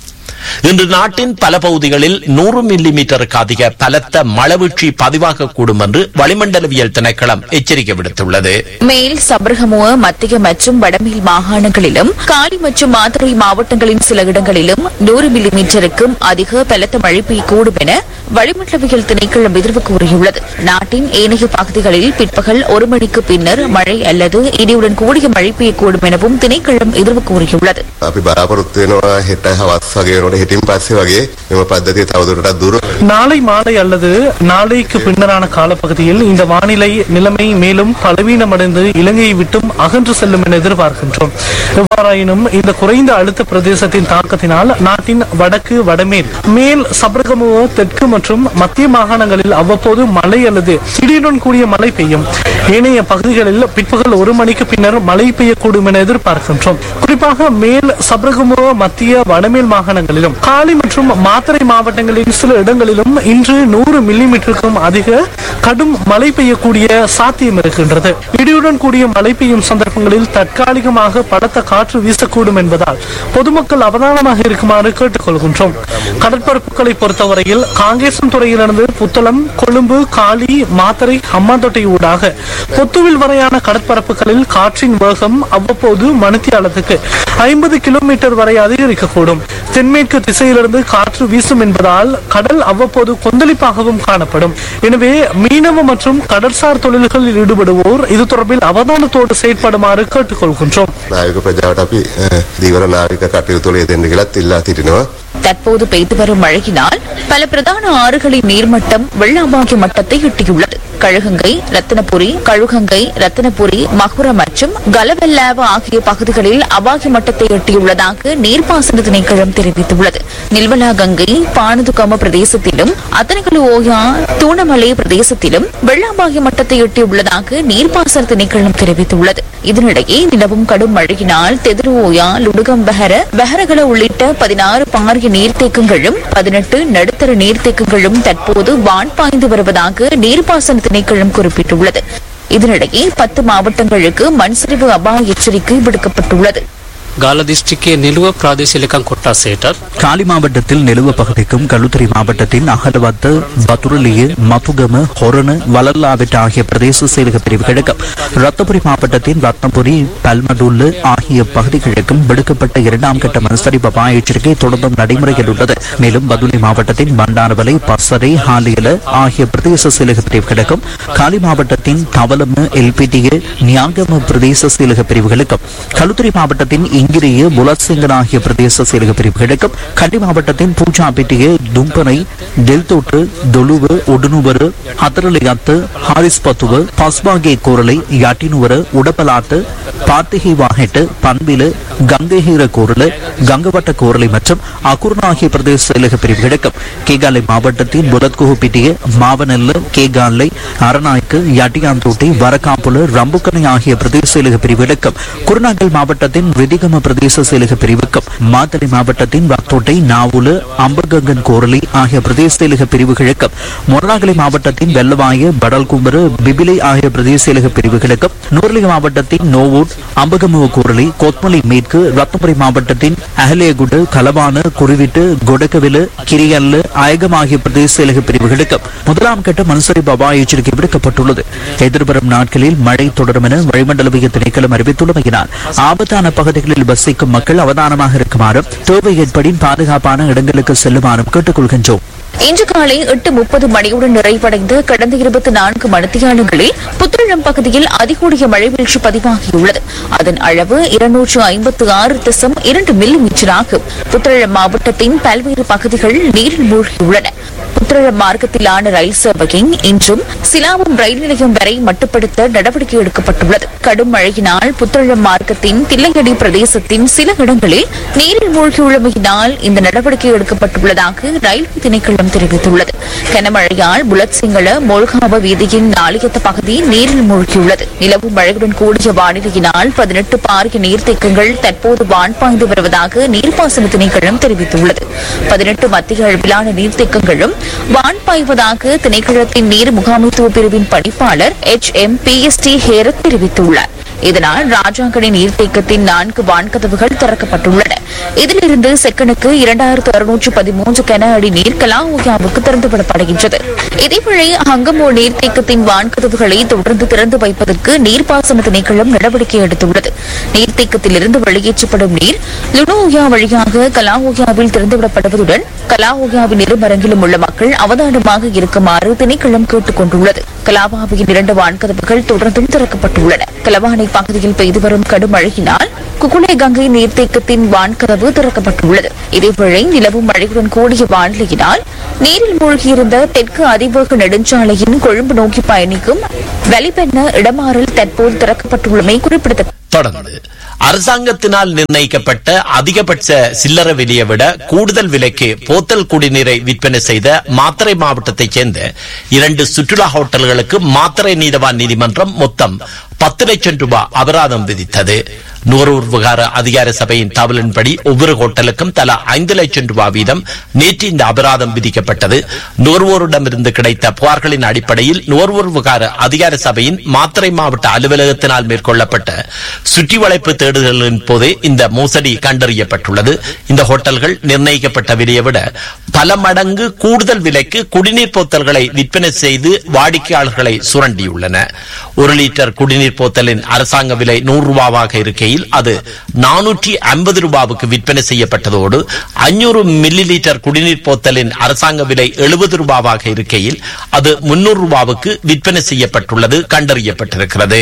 இன்று நாட்டின் பல பகுதிகளில் நூறு மில்லி மீட்டருக்கு அதிக பலத்த மழவீழ்ச்சி பதிவாகக்கூடும் என்று வளிமண்டலவியல் திணைக்களம் எச்சரிக்கை விடுத்துள்ளது மேல் சபரகமுவ மத்திய மற்றும் வடமேல் மாகாணங்களிலும் காலி மற்றும் மாத்தறை மாவட்டங்களின் சில இடங்களிலும் நூறு மில்லி மீட்டருக்கும் அதிக பலத்த மழை பெய்யக்கூடும் என வளிமண்டலவியல் திணைக்களம் எதிர்வு கூறியுள்ளது நாட்டின் ஏனைய பகுதிகளில் பிற்பகல் ஒரு மணிக்கு பின்னர் மழை அல்லது இடியுடன் கூடிய மழை பெய்யக்கூடும் எனவும் திணைக்களம் எதிர்வு கூறியுள்ளது අපි බලාපොරොත්තු වෙනවා හෙට හවස් වගේ වෙනකොට හෙටින් පස්සේ වගේ මෙම පද්ධතිය තවදුරටත් දුර நாளை மாலை அல்லது நாளைக்கு பின்னரான காலப்பகுதியில் இந்த வானிலை நிலைமை மேலும் பலவீனமடைந்து இலங்கையை விட்டும் அகன்று செல்லும் என எதிர்பார்க்கின்றோம் எவ்வாறாயினும் இந்த குறைந்த அழுத்த பிரதேசத்தின் தாக்கத்தினால் நாட்டின் வடக்கு வடமேல் மேல் சபரகமுவ தெற்கு மற்றும் மத்திய மாகாணங்களில் அவ்வப்போது மழை அல்லது இடியுடன் கூடிய மழை பெய்யும் ஏனைய பகுதிகளில் பிற்பகல் ஒரு மணிக்கு பின்னர் மழை பெய்யக்கூடும் என எதிர்பார்க்கின்றோம் குறிப்பாக மேல் சபரகமுவ மத்திய வடமேல் மாகாணங்களிலும் காலி மற்றும் மாத்தறை மாவட்டங்களின் சில இடங்களிலும் இன்று நூறு மில்லிமீட்டருக்கும் அதிக கடும் மழை பெய்யக்கூடிய சாத்தியம் இருக்கின்றது இடியுடன் கூடிய மழை பெய்யும் சந்தர்ப்பங்களில் தற்காலிகமாக பலத்த காற்று வீசக்கூடும் என்பதால் பொதுமக்கள் அவதானமாக இருக்குமாறு கேட்டுக்கொள்கின்றோம் கடற்பரப்புகளை பொறுத்தவரையில் காங்கேசன் துறையிலிருந்து புத்தளம் கொழும்பு காலி மாத்தறை ஹம்மாந்தோட்டை ஊடாக பொத்துவில் வரையான கடற்பரப்புகளில் காற்றின் வேகம் அவ்வப்போது மணித்தியாலத்துக்கு ஐம்பது கிலோமீட்டர் வரை அதிகரிக்கக்கூடும் தென்மேற்கு திசையிலிருந்து காற்று வீசும் என்பதால் கடல் அவ்வப்போது கொந்தளிப்பாகவும் காணப்படும் எனவே மீனவ மற்றும் கடற்சார் தொழில்களில் ஈடுபடுவோர் இது தொடர்பில் அவதானத்தோடு செயற்படுமாறு கேட்டுக்கொள்கின்றோம் නායක ප්‍රජාවට අපි අ, දීවර නාවික කටයුතු වල යෙදෙන්න කියලාත් ඉල්ලා සිටිනවා தற்போது பெய்து வரும் மழையினால் பல பிரதான ஆறுகளின் நீர்மட்டம் வெள்ள அபாய மட்டத்தை எட்டியுள்ளது கழுகங்கை ரத்தினபுரி கழுகங்கை ரத்தினபுரி மகுர மற்றும் கலவெல்லாவ ஆகிய பகுதிகளில் அபாய மட்டத்தை எட்டியுள்ளதாக நீர்ப்பாசன திணைக்களம் தெரிவித்துள்ளது நில்வலா கங்கை பானதுகம பிரதேசத்திலும் அத்தனகலு ஓயா தூணமலை பிரதேசத்திலும் வெள்ள அபாய மட்டத்தை எட்டியுள்ளதாக நீர்ப்பாசன திணைக்களம் தெரிவித்துள்ளது இதனிடையே நிலவும் கடும் மழையினால் தெதிரு ஓயா லுடுகம் பெஹர பெஹரகல உள்ளிட்ட பதினாறு பாரிய நீர்த்தேக்கங்களும் பதினெட்டு நடுத்தர நீர்த்தேக்கங்களும் தற்போது வான் பாய்ந்து வருவதாக நீர்ப்பாசன திணைக்களம் குறிப்பிட்டுள்ளது இதனிடையே பத்து மாவட்டங்களுக்கு மண்சரிவு அபாய எச்சரிக்கை விடுக்கப்பட்டுள்ளது ගාල දිස්ත්‍රික්කයේ නිලුව ප්‍රාදේශීලකම් කොට්ටාසේටත් காலி மாவட்டத்தில் நெலுவ பகுதிக்கும் களுத்துறை மாவட்டத்தின் அகலவத்த பத்துரலிய மப்புகம ஹொரண வளல்லாவிட்ட ஆகிய பிரதேச செயலக பிரிவுகளுக்கும் ரத்தபுரி மாவட்டத்தின் ரத்னபுரி பல்மடுல்லு ஆகிய பகுதிகளுக்கும் விடுக்கப்பட்ட இரண்டாம் கட்ட மனசரிவு அபாய எச்சரிக்கை தொடர்ந்தும் நடைமுறையில் உள்ளது மேலும் பதுளை மாவட்டத்தின் பண்டாரவலை பசரை ஹாலியல ஆகிய பிரதேச செயலக பிரிவுகளுக்கும் காலி மாவட்டத்தின் தவலம எல்பிடிய நியாகம பிரதேச செயலக பிரிவுகளுக்கும் களுத்துறை மாவட்டத்தின் இங்கிரிய புலசிங்கன் ஆகிய பிரதேச செயலக பிரிவுகளுக்கும் கண்டி மாவட்டத்தின் பூஜாபிட்டிய தும்பனை டெல்தோட்டு தொழுவு உடனுவரு ஹத்தரலியாத்து ஹாரிஸ் பத்துவ பஸ்பாகே கோரலை யாட்டினுவர உடப்பலாட்டு பார்த்திகை வாகெட்டு பண்பிலு கங்கைஹீர கோரலு கங்கவட்ட கோரலை மற்றும் அகுர்ண ஆகிய பிரதேச செயலக பிரிவுகளுக்கும் கேகாலை மாவட்டத்தின் புலத்குஹுப்பிட்டிய மாவனல்ல கேகாலை அரநாய்க்கு யாட்டியாந்தோட்டை வரக்காப்புல ரம்புக்கனை ஆகிய பிரதேச செயலக பிரிவுகளுக்கும் குருநாகல் மாவட்டத்தின் விதிகம பிரதேச செயலக பிரிவுக்கும் மாத்தளை மாவட்டத்தின் வத்தோட்டை நாவுல அம்பர்கங்கன் கோரலி ஆகிய பிரதேச செயலக பிரிவுகளுக்கும் மொரநாகலை மாவட்டத்தின் வெள்ளவாய படல்கும்பரு பிபிலை ஆகிய பிரதேச செயலக பிரிவுகளுக்கும் நூர்லி மாவட்டத்தின் நோவூட் அம்பகமுவ கோரலி கொத்மலை மேற்கு ரத்னபுரி மாவட்டத்தின் அஹலேகுடு கலவான குருவிட்டு கொடக்கவிலு கிரியல்லு அயகம் ஆகிய பிரதேச செயலக பிரிவுகளுக்கும் முதலாம் கட்ட மண்சரிவு அபாய எச்சரிக்கை விடுக்கப்பட்டுள்ளது எதிர்வரும் நாட்களில் மழை தொடரும் என வளிமண்டலவிய திணைக்களம் அறிவித்துள்ளமையினால் ஆபத்தான பகுதிகளில் வசிக்கும் மக்கள் அவதானமாக இருக்குமாறும் தேவை ஏற்படின் பாதுகாப்பான இடங்களுக்கு செல்லுமாறும் கேட்டுக்கொள்கின்றோம் இன்று காலை எட்டு முப்பது மணியுடன் நிறைவடைந்த கடந்த இருபத்தி நான்கு மணித்தியாலங்களில் புத்தளம் பகுதியில் அதிகூடிய மழை வீழ்ச்சி பதிவாகியுள்ளது அதன் அளவு இருநூற்று ஐம்பத்து ஆறு தசம் இரண்டு மில்லி மீட்டராகும் புத்தளம் மாவட்டத்தின் பல்வேறு பகுதிகள் நீரில் மூழ்கியுள்ளன புத்தளம் மார்க்கத்திலான ரயில் சேவையின் இன்றும் சிலாபம் ரயில் நிலையம் வரை மட்டுப்படுத்த நடவடிக்கை எடுக்கப்பட்டுள்ளது கடும் மழையினால் புத்தளம் மார்க்கத்தின் தில்லையடி பிரதேசத்தின் சில இடங்களில் நீரில் மூழ்கியுள்ளமையினால் இந்த நடவடிக்கை எடுக்கப்பட்டுள்ளதாக ரயில்வே திணைக்களம் தெரிவித்துள்ளது கனமழையால் புலத் சிங்கள மொழ்காவ வீதியின் நாளியத்த பகுதி நீரில் மூழ்கியுள்ளது நிலவும் மழையுடன் கூடிய வானிலையினால் பதினெட்டு பாரிய நீர்த்தேக்கங்கள் தற்போது வான் பாய்ந்து வருவதாக நீர்ப்பாசன திணைக்களம் தெரிவித்துள்ளது பதினெட்டு மத்திய அளவிலான நீர்த்தேக்கங்களும் வான் பாய்வதாக திணைக்களத்தின் நீர் முகாமைத்துவ பிரிவின் பணிப்பாளர் H M P S D Herath தெரிவித்துள்ளார் இதனால் ராஜாங்கனி நீர்த்தேக்கத்தின் நான்கு வான்கதவுகள் திறக்கப்பட்டுள்ளன இதிலிருந்து செக்கனுக்கு இரண்டாயிரத்து அறுநூற்று பதிமூன்று கன அடி நீர் கலாஹோயாவுக்கு திறந்துவிடப்படுகின்றது இதேவேளை ஹங்கமோ நீர்த்தேக்கத்தின் வான்கதவுகளை தொடர்ந்து திறந்து வைப்பதற்கு நீர்ப்பாசன திணைக்களம் நடவடிக்கை எடுத்துள்ளது நீர்த்தேக்கத்திலிருந்து வெளியேற்றப்படும் நீர் லுனோயா வழியாக கலாஹோயாவில் திறந்துவிடப்படுவதுடன் கலாஹோயாவின் இருமரங்கிலும் உள்ள மக்கள் அவதானமாக இருக்குமாறு திணைக்களம் கேட்டுக் கொண்டுள்ளது கலாபாவியின் இரண்டு வான்கதவுகள் தொடர்ந்தும் திறக்கப்பட்டுள்ளன கலவானை பகுதியில் பெய்து வரும் கடும் மழையினால் குகுலே கங்கை நீர்த்தேக்கத்தின் வான்கதவு திறக்கப்பட்டுள்ளது இதேவேளை நிலவும் மழையுடன் கூடிய வானிலையினால் நீரில் மூழ்கியிருந்த தெற்கு அதிவேக நெடுஞ்சாலையின் கொழும்பு நோக்கி பயணிக்கும் வலிபெண்ண இடமாறல் தற்போது திறக்கப்பட்டுள்ளமை குறிப்பிடத்தக்கது தொடர்ந்து அரசாங்கத்தினால் நிர்ணயிக்கப்பட்ட அதிகபட்ச சில்லறை விலையை விட கூடுதல் விலைக்கு போத்தல் குடிநீரை விற்பனை செய்த மாத்தறை மாவட்டத்தைச் சேர்ந்த இரண்டு சுற்றுலா ஹோட்டல்களுக்கு மாத்தறை நீதவான் நீதிமன்றம் மொத்தம் பத்து லட்சம் ரூபாய் அபராதம் விதித்தது நுகர்வோர் விவகார அதிகார சபையின் தகவலின்படி ஒவ்வொரு ஹோட்டலுக்கும் தலா ஐந்து லட்சம் ரூபாய் வீதம் நேற்று இந்த அபராதம் விதிக்கப்பட்டது நுகர்வோரிடமிருந்து கிடைத்த புகார்களின் அடிப்படையில் நுகர்வோர் விவகார அதிகார சபையின் மாத்தறை மாவட்ட அலுவலகத்தினால் மேற்கொள்ளப்பட்ட சுற்றி வளைப்பு தேடுதலின் போதே இந்த மோசடி கண்டறியப்பட்டுள்ளது இந்த ஹோட்டல்கள் நிர்ணயிக்கப்பட்ட விலையை விட பல மடங்கு கூடுதல் விலைக்கு குடிநீர் போத்தல்களை விற்பனை செய்து வாடிக்கையாளர்களை சுரண்டியுள்ளன ஒரு லிட்டர் குடிநீர் போத்தலின் அரசாங்க விலை நூறு ரூபாவாக இருக்கையில் அது நானூற்றி ஐம்பது ரூபாவுக்கு விற்பனை செய்யப்பட்டதோடு அஞ்சூறு மில்லி லிட்டர் குடிநீர் போத்தலின் அரசாங்க விலை எழுபது ரூபாவாக இருக்கையில் அது முன்னூறு ரூபாவுக்கு விற்பனை செய்யப்பட்டுள்ளது கண்டறியப்பட்டிருக்கிறது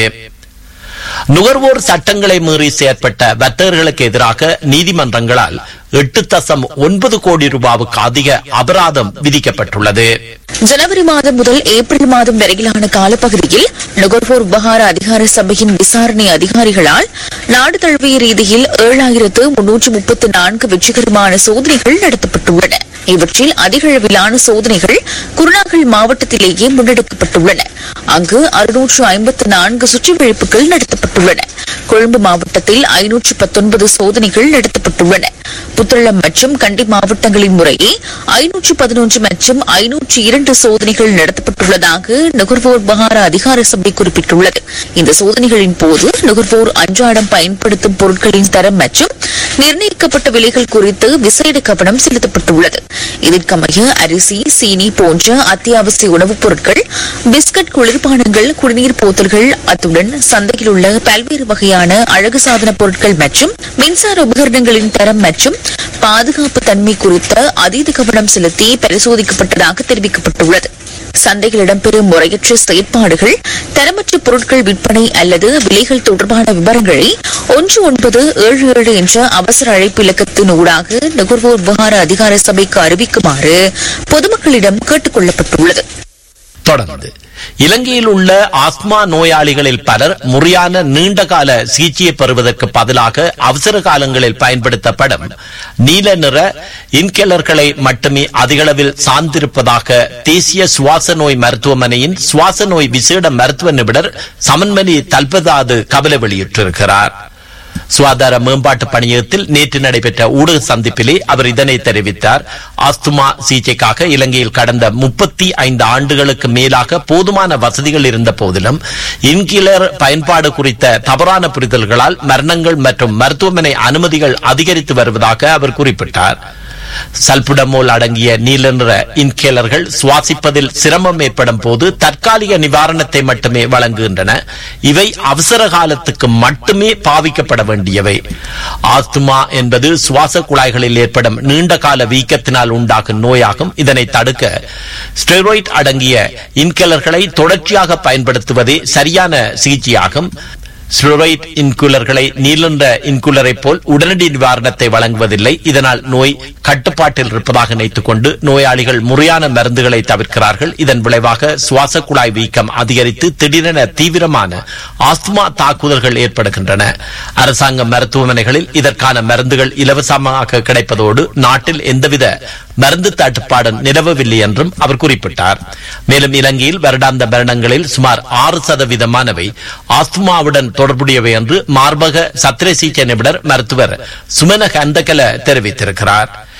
நுகர்வோர் சட்டங்களை மீறி செயற்பட்ட வர்த்தகர்களுக்கு எதிராக நீதிமன்றங்களால் எட்டு தசம் ஒன்பது கோடி ரூபாவுக்கு அதிக அபராதம் விதிக்கப்பட்டுள்ளது ஜனவரி மாதம் முதல் ஏப்ரல் மாதம் வரையிலான காலப்பகுதியில் நுகர்வோர் விவகார அதிகார சபையின் விசாரணை அதிகாரிகளால் நாடு தழுவிய ரீதியில் ஏழாயிரத்து முன்னூற்று முப்பத்தி நான்கு வெற்றிகரமான சோதனைகள் நடத்தப்பட்டுள்ளன இவற்றில் அதிக அளவிலான சோதனைகள் குருநாகல் மாவட்டத்திலேயே முன்னெடுக்கப்பட்டுள்ளன அங்கு அறுநூற்று ஐம்பத்து நான்கு சுற்றிவழிப்புகள் நடத்தப்பட்டுள்ளன கொழும்பு மாவட்டத்தில் ஐநூற்று பத்தொன்பது சோதனைகள் நடத்தப்பட்டுள்ளன புத்தளம் மற்றும் கண்டி மாவட்டங்களின் முறையே ஐநூற்று பதினொன்று மற்றும் ஐநூற்று இரண்டு சோதனைகள் நடத்தப்பட்டுள்ளதாக நுகர்வோர் விவகார அதிகார சபை குறிப்பிட்டுள்ளது இந்த சோதனைகளின் போது நுகர்வோர் அன்றாடம் பயன்படுத்தும் பொருட்களின் தரம் மற்றும் நிர்ணயிக்கப்பட்ட விலைகள் குறித்து விசேட கவனம் செலுத்தப்பட்டுள்ளது இதற்கமைய அரிசி சீனி போன்ற அத்தியாவசிய உணவுப் பொருட்கள் பிஸ்கட் குளிர்பானங்கள் குடிநீர் போத்தல்கள் அத்துடன் சந்தையில் உள்ள பல்வேறு வகையான அழகு சாதன பொருட்கள் மற்றும் மின்சார உபகரணங்களின் தரம் மற்றும் பாதுகாப்பு தன்மை குறித்த அதீத கவனம் செலுத்தி பரிசோதிக்கப்பட்டதாக தெரிவிக்கப்பட்டுள்ளது சந்தையில் இடம்பெறும் முறையற்ற செயற்பாடுகள் தரமற்ற பொருட்கள் விற்பனை அல்லது விலைகள் தொடர்பான விவரங்களை ஒன்று ஒன்பது ஏழு ஏழு என்ற அவசர அழைப்பு இலக்கத்தின் ஊடாக நுகர்வோர் விவகார அதிகார சபைக்கு அறிவிக்குமாறு பொதுமக்களிடம் கேட்டுக் கொள்ளப்பட்டுள்ளது தொடர்ந்து இலங்கையில் உள்ள ஆஸ்மா நோயாளிகளில் பலர் முறையான நீண்டகால சிகிச்சையை பெறுவதற்கு பதிலாக அவசர காலங்களில் பயன்படுத்தப்படும் நீல நிற இன்கேலர்களை மட்டுமே அதிகளவில் சார்ந்திருப்பதாக தேசிய சுவாச நோய் மருத்துவமனையின் சுவாச நோய் விசேட மருத்துவ நிபுணர் சமன்மணி தல்பதாது கவலை வெளியிட்டிருக்கிறார் சுகாதார மேம்பாட்டு பணியகத்தில் நேற்று நடைபெற்ற ஊடக சந்திப்பிலே அவர் இதனை தெரிவித்தார் ஆஸ்துமா சிகிச்சைக்காக இலங்கையில் கடந்த முப்பத்தி ஐந்து ஆண்டுகளுக்கு மேலாக போதுமான வசதிகள் இருந்த போதிலும் இன்கிலர் பயன்பாடு குறித்த தவறான புரிதல்களால் மரணங்கள் மற்றும் மருத்துவமனை அனுமதிகள் அதிகரித்து வருவதாக அவர் குறிப்பிட்டார் சல்புடமோல் அடங்கிய நீல நிற இன்கேலர்கள் சுவாசிப்பதில் சிரமம் ஏற்படும் போது தற்காலிக நிவாரணத்தை மட்டுமே வழங்குகின்றன இவை அவசர காலத்துக்கு மட்டுமே பாவிக்கப்பட வேண்டியவை ஆஸ்துமா என்பது சுவாச குழாய்களில் ஏற்படும் நீண்ட கால வீக்கத்தினால் உண்டாகும் நோயாகும் இதனை தடுக்க ஸ்டெராய்ட் அடங்கிய இன்கேலர்களை தொடர்ச்சியாக பயன்படுத்துவதே சரியான சிகிச்சையாகும் ஸ்டெராய்ட் இன்குலர்களை நீலன்ற இன்குலரை போல் உடனடி நிவாரணத்தை வழங்குவதில்லை இதனால் நோய் கட்டுப்பாட்டில் இருப்பதாக நினைத்துக் கொண்டு நோயாளிகள் முறையான மருந்துகளை தவிர்க்கிறார்கள் இதன் விளைவாக சுவாச குழாய் வீக்கம் அதிகரித்து திடீரென தீவிரமான ஆஸ்துமா தாக்குதல்கள் ஏற்படுகின்றன அரசாங்க மருத்துவமனைகளில் இதற்கான மருந்துகள் இலவசமாக கிடைப்பதோடு நாட்டில் எந்தவித மருந்து தட்டுப்பாடு நிலவவில்லை என்றும் அவர் குறிப்பிட்டார் மேலும் இலங்கையில் வருடாந்த மரணங்களில் சுமார் ஆறு சதவீதமானவை ஆஸ்துமாவுடன் தொடர்புடையவை என்று மார்பக சத்திர சிகிச்சை நிபுணர் மருத்துவர் சுமன கந்தகல தெரிவித்திருக்கிறார்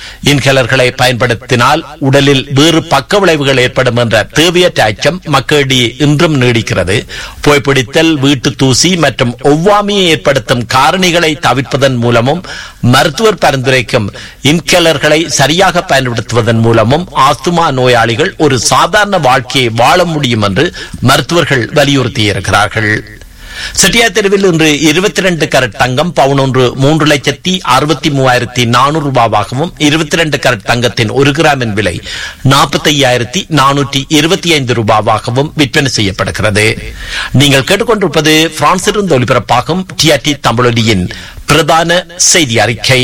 இன்ஹேலர்களை பயன்படுத்தினால் உடலில் வேறு பக்க விளைவுகள் ஏற்படும் என்ற தேவையற்ற அச்சம் மக்களிடையே இன்றும் நீடிக்கிறது புகைப்பிடித்தல் வீட்டு தூசி மற்றும் ஒவ்வாமையை ஏற்படுத்தும் காரணிகளை தவிர்ப்பதன் மூலமும் மருத்துவர் பரிந்துரைக்கும் இன்ஹேலர்களை சரியாக பயன்படுத்துவதன் மூலமும் ஆஸ்துமா நோயாளிகள் ஒரு சாதாரண வாழ்க்கையை வாழ முடியும் என்று மருத்துவர்கள் வலியுறுத்தியிருக்கிறார்கள் செட்டியார் தெருவில் இன்று இருபத்தி ரெண்டு கரட் தங்கம் பவுன் ஒன்று மூன்று லட்சத்தி அறுபத்தி மூவாயிரத்தி நானூறு ரூபாவாகவும் இருபத்தி ரெண்டு கரட் தங்கத்தின் ஒரு கிராமின் விலை நாற்பத்தி ஐயாயிரத்தி நானூற்றி இருபத்தி ஐந்து ரூபாவாகவும் விற்பனை செய்யப்படுகிறது நீங்கள் கேட்டுக்கொண்டிருப்பது பிரான்சிலிருந்து ஒலிபரப்பாகும் டிஆர்டி தமிழொலியின் பிரதான செய்தி அறிக்கை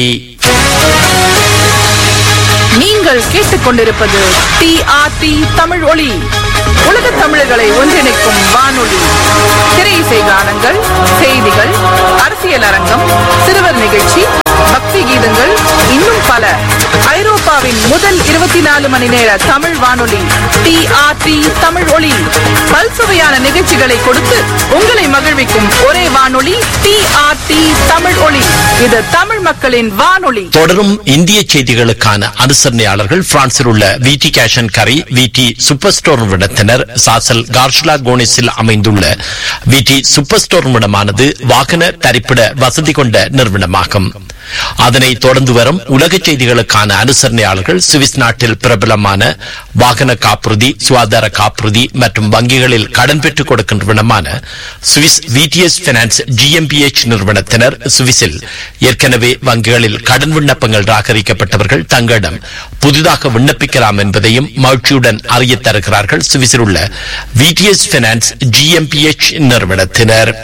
நீங்கள் கேட்டுக்கொண்டிருப்பது டிஆர்டி தமிழ் ஒளி உலக தமிழர்களை ஒன்றிணைக்கும் வானொலி திரை இசை கானங்கள் செய்திகள் அரசியல் அரங்கம் சிறுவர் நிகழ்ச்சி பக்தி கீதங்கள் இன்னும் பல ஐரோப்பாவின் முதல் இருபத்தி நாலு மணி நேர தமிழ் வானொலி டிஆர்டி தமிழ் ஒளி பல்சுவையான நிகழ்ச்சிகளை கொடுத்து உங்களை மகிழ்விக்கும் ஒரே வானொலி டிஆர்டி தமிழ் ஒளி இது தமிழ் மக்களின் வானொலி தொடரும் இந்திய செய்திகளுக்கான அனுசரணையாளர்கள் பிரான்சில் உள்ள விடி கேஷன் கரி விடி சூப்பர் ஸ்டோர் நிறுவனத்தினர் சாசல் கார்ஷலா கோனிஸில் அமைந்துள்ள விடி சூப்பர் ஸ்டோர் நிறுவனமானது வாகன தரிப்பிட வசதி கொண்ட நிறுவனமாகும் அதனை தொடர்ந்து வரும் உலக செய்திகளுக்கான அனுசரணையாளர்கள் சுவிஸ் நாட்டில் பிரபலமான வாகன காப்புறுதி சுகாதார காப்புறுதி மற்றும் வங்கிகளில் கடன் பெற்றுக் கொடுக்கும் நிறுவனமான சுவிஸ் விடிஎஸ் பினான்ஸ் ஜிஎம்பிஎச் நிறுவனத்தினர் சுவிஸில் ஏற்கனவே வங்கிகளில் கடன் விண்ணப்பங்கள் ராகரிக்கப்பட்டவர்கள் தங்களிடம் புதிதாக விண்ணப்பிக்கலாம் என்பதையும் மகிழ்ச்சியுடன் அறிய தருகிறார்கள் சுவிஸில் உள்ள விடிஎஸ் பினான்ஸ் ஜிஎம்பிஎச் நிறுவனத்தினர்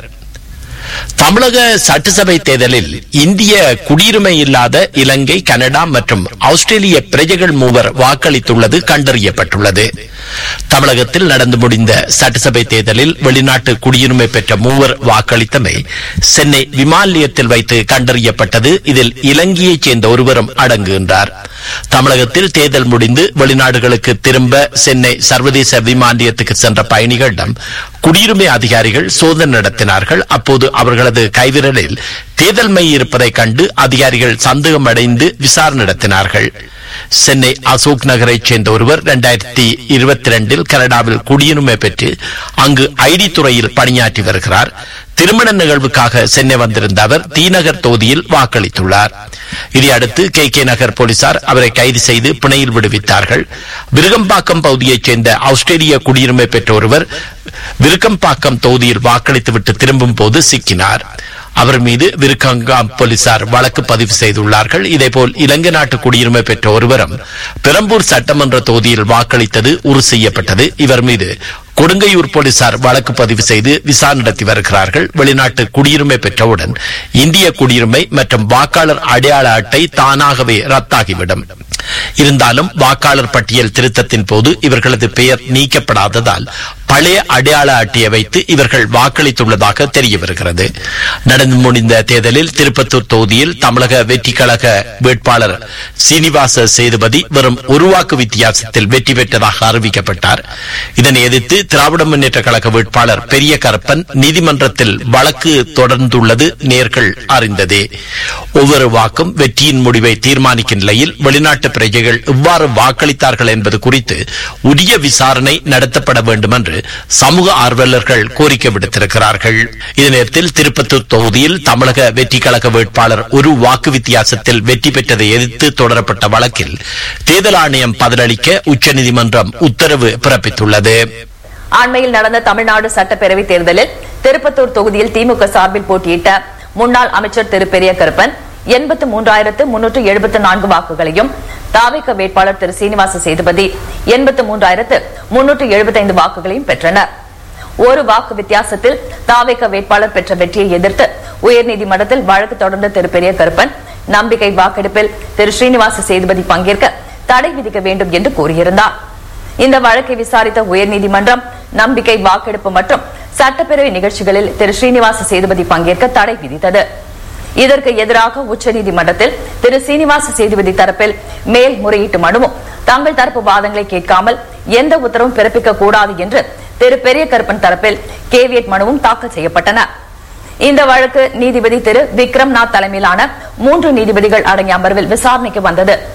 தமிழக சட்டசபை தேர்தலில் இந்திய குடியுரிமை இல்லாத இலங்கை கனடா மற்றும் ஆஸ்திரேலிய பிரஜைகள் மூவர் வாக்களித்துள்ளது கண்டறியப்பட்டுள்ளது தமிழகத்தில் நடந்து முடிந்த சட்டசபை தேர்தலில் வெளிநாட்டு குடியுரிமை பெற்ற மூவர் வாக்களித்தமை சென்னை விமான நிலையத்தில் வைத்து கண்டறியப்பட்டது இதில் இலங்கையைச் சேர்ந்த ஒருவரும் அடங்குகின்றார் தமிழகத்தில் தேர்தல் முடிந்து வெளிநாடுகளுக்கு திரும்ப சென்னை சர்வதேச விமான நிலையத்துக்கு சென்ற பயணிகளிடம் குடியுரிமை அதிகாரிகள் சோதனை நடத்தினார்கள் அப்போது அவர்களது கைவிரலில் தேர்தல் மை இருப்பதைக் கண்டு அதிகாரிகள் சந்தேகம் அடைந்து விசாரணை நடத்தினார்கள் சென்னை அசோக் நகரைச் சேர்ந்த ஒருவர் இரண்டாயிரத்தி இருபத்தி ரெண்டில் கனடாவில் குடியுரிமை பெற்று அங்கு ஐடி துறையில் பணியாற்றி வருகிறார் திருமண நிகழ்வுக்காக சென்னை வந்திருந்த அவர் தீநகர் தொகுதியில் வாக்களித்துள்ளார் இதையடுத்து கே கே நகர் போலீசார் அவரை கைது செய்து பிணையில் விடுவித்தார்கள் விருகம்பாக்கம் பகுதியைச் சேர்ந்த ஆஸ்திரேலிய குடியுரிமை பெற்ற ஒருவர் விருகம்பாக்கம் தொகுதியில் வாக்களித்துவிட்டு திரும்பும் போது சிக்கினார் அவர் மீது விருக்கங்காம் போலீசார் வழக்கு பதிவு செய்துள்ளார்கள் இதேபோல் இலங்கை நாட்டு குடியுரிமை பெற்ற ஒருவரும் பெரம்பூர் சட்டமன்ற தொகுதியில் வாக்களித்தது உறுதி செய்யப்பட்டது இவர் மீது கொடுங்கையூர் போலீசார் வழக்கு பதிவு செய்து விசாரணை நடத்தி வருகிறார்கள் வெளிநாட்டு குடியுரிமை பெற்றவுடன் இந்திய குடியுரிமை மற்றும் வாக்காளர் அடையாள அட்டை தானாகவே ரத்தாகிவிடும் இருந்தாலும் வாக்காளர் பட்டியல் திருத்தத்தின் போது இவர்களது பெயர் நீக்கப்படாததால் பழைய அடையாள அட்டையை வைத்து இவர்கள் வாக்களித்துள்ளதாக தெரிய வருகிறது நடந்து முடிந்த தேர்தலில் திருப்பத்தூர் தொகுதியில் தமிழக வெற்றி கழக வேட்பாளர் சீனிவாச சேதுபதி வெறும் ஒரு வாக்கு வித்தியாசத்தில் வெற்றி பெற்றதாக அறிவிக்கப்பட்டார் இதனை எதிர்த்து திராவிட முன்னேற்ற கழக வேட்பாளர் பெரிய கருப்பன் நீதிமன்றத்தில் வழக்கு தொடர்ந்துள்ளது நேர்கள் அறிந்ததே ஒவ்வொரு வாக்கும் வெற்றியின் முடிவை தீர்மானிக்கும் நிலையில் வெளிநாட்டு பிரஜைகள் எவ்வாறு வாக்களித்தார்கள் என்பது குறித்து உரிய விசாரணை நடத்தப்பட வேண்டும் என்று சமூக ஆர்வலர்கள் கோரிக்கை விடுத்திருக்கிறார்கள் இதே நேரத்தில் திருப்பத்தூர் தொகுதியில் தமிழக வெற்றி கழக வேட்பாளர் ஒரு வாக்கு வித்தியாசத்தில் வெற்றி பெற்றதை எதிர்த்து தொடரப்பட்ட வழக்கில் தேர்தல் ஆணையம் பதிலளிக்க உச்சநீதிமன்றம் உத்தரவு பிறப்பித்துள்ளது அண்மையில் நடந்த தமிழ்நாடு சட்டப்பேரவை தேர்தலில் திருப்பத்தூர் தொகுதியில் திமுக சார்பில் போட்டியிட்ட முன்னாள் அமைச்சர் திரு பெரிய கருப்பன் எண்பத்து மூன்றாயிரத்து முன்னூற்று எழுபத்து நான்கு வாக்குகளையும் தாவிக வேட்பாளர் திரு சீனிவாச சேதுபதி எண்பத்து மூன்றாயிரத்து முன்னூற்று எழுபத்தைந்து வாக்குகளையும் பெற்றனர் ஒரு வாக்கு வித்தியாசத்தில் தாவேக வேட்பாளர் பெற்ற வெற்றியை எதிர்த்து உயர்நீதிமன்றத்தில் வழக்கு தொடர்ந்த திரு பெரிய கருப்பன் நம்பிக்கை வாக்கெடுப்பில் திரு ஸ்ரீனிவாச சேதுபதி பங்கேற்க தடை விதிக்க வேண்டும் என்று கூறியிருந்தார் இந்த வழக்கை விசாரித்த உயர்நீதிமன்றம் நம்பிக்கை வாக்கெடுப்பு மற்றும் சட்டப்பேரவை நிகழ்ச்சிகளில் திரு ஸ்ரீனிவாச சேதுபதி பங்கேற்க தடை விதித்தது இதற்கு எதிராக உச்சநீதிமன்றத்தில் திரு சீனிவாச சேதுபதி தரப்பில் மேல் முறையீட்டு மனுவும் தங்கள் தரப்பு வாதங்களை கேட்காமல் எந்த உத்தரவும் பிறப்பிக்க கூடாது என்று திரு பெரிய கருப்பன் தரப்பில் கேவியட் மனுவும் தாக்கல் செய்யப்பட்டன இந்த வழக்கு நீதிபதி திரு விக்ரம் நாத் தலைமையிலான மூன்று நீதிபதிகள் அடங்கிய அமர்வில் விசாரணைக்கு வந்தது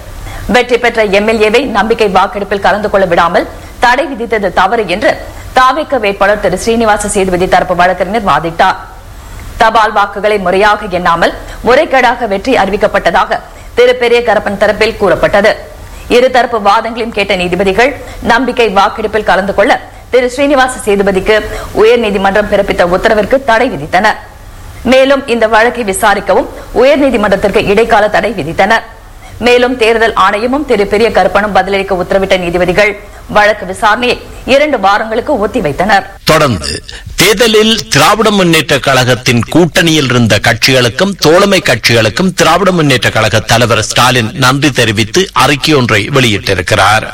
வெற்றி பெற்ற எம்எல்ஏவை நம்பிக்கை வாக்கெடுப்பில் கலந்து கொள்ள விடாமல் தடை விதித்தது தவறு என்று தாவேக்க வேட்பாளர் திரு ஸ்ரீனிவாச சேதுபதி தரப்பு வழக்கறிஞர் வாதிட்டார் தபால் வாக்குகளை முறையாக எண்ணாமல் முறைகேடாக வெற்றி அறிவிக்கப்பட்டதாக திரு பெரிய கரப்பன் தரப்பில் கூறப்பட்டது இருதரப்பு வாதங்களையும் கேட்ட நீதிபதிகள் நம்பிக்கை வாக்கெடுப்பில் கலந்து கொள்ள திரு ஸ்ரீனிவாச சேதுபதிக்கு உயர்நீதிமன்றம் பிறப்பித்த உத்தரவிற்கு தடை விதித்தனர் மேலும் இந்த வழக்கை விசாரிக்கவும் உயர்நீதிமன்றத்திற்கு இடைக்கால தடை விதித்தனர் மேலும் தேர்தல் ஆணையமும் திரு பெரிய கருப்பனும் பதிலளிக்க உத்தரவிட்ட நீதிபதிகள் வழக்கு விசாரணையை இரண்டு வாரங்களுக்கு ஒத்திவைத்தனர் தொடர்ந்து தேர்தலில் திராவிட முன்னேற்ற கழகத்தின் கூட்டணியில் இருந்த கட்சிகளுக்கும் தோழமை கட்சிகளுக்கும் திராவிட முன்னேற்ற கழக தலைவர் ஸ்டாலின் நன்றி தெரிவித்து அறிக்கை ஒன்றை வெளியிட்டிருக்கிறார்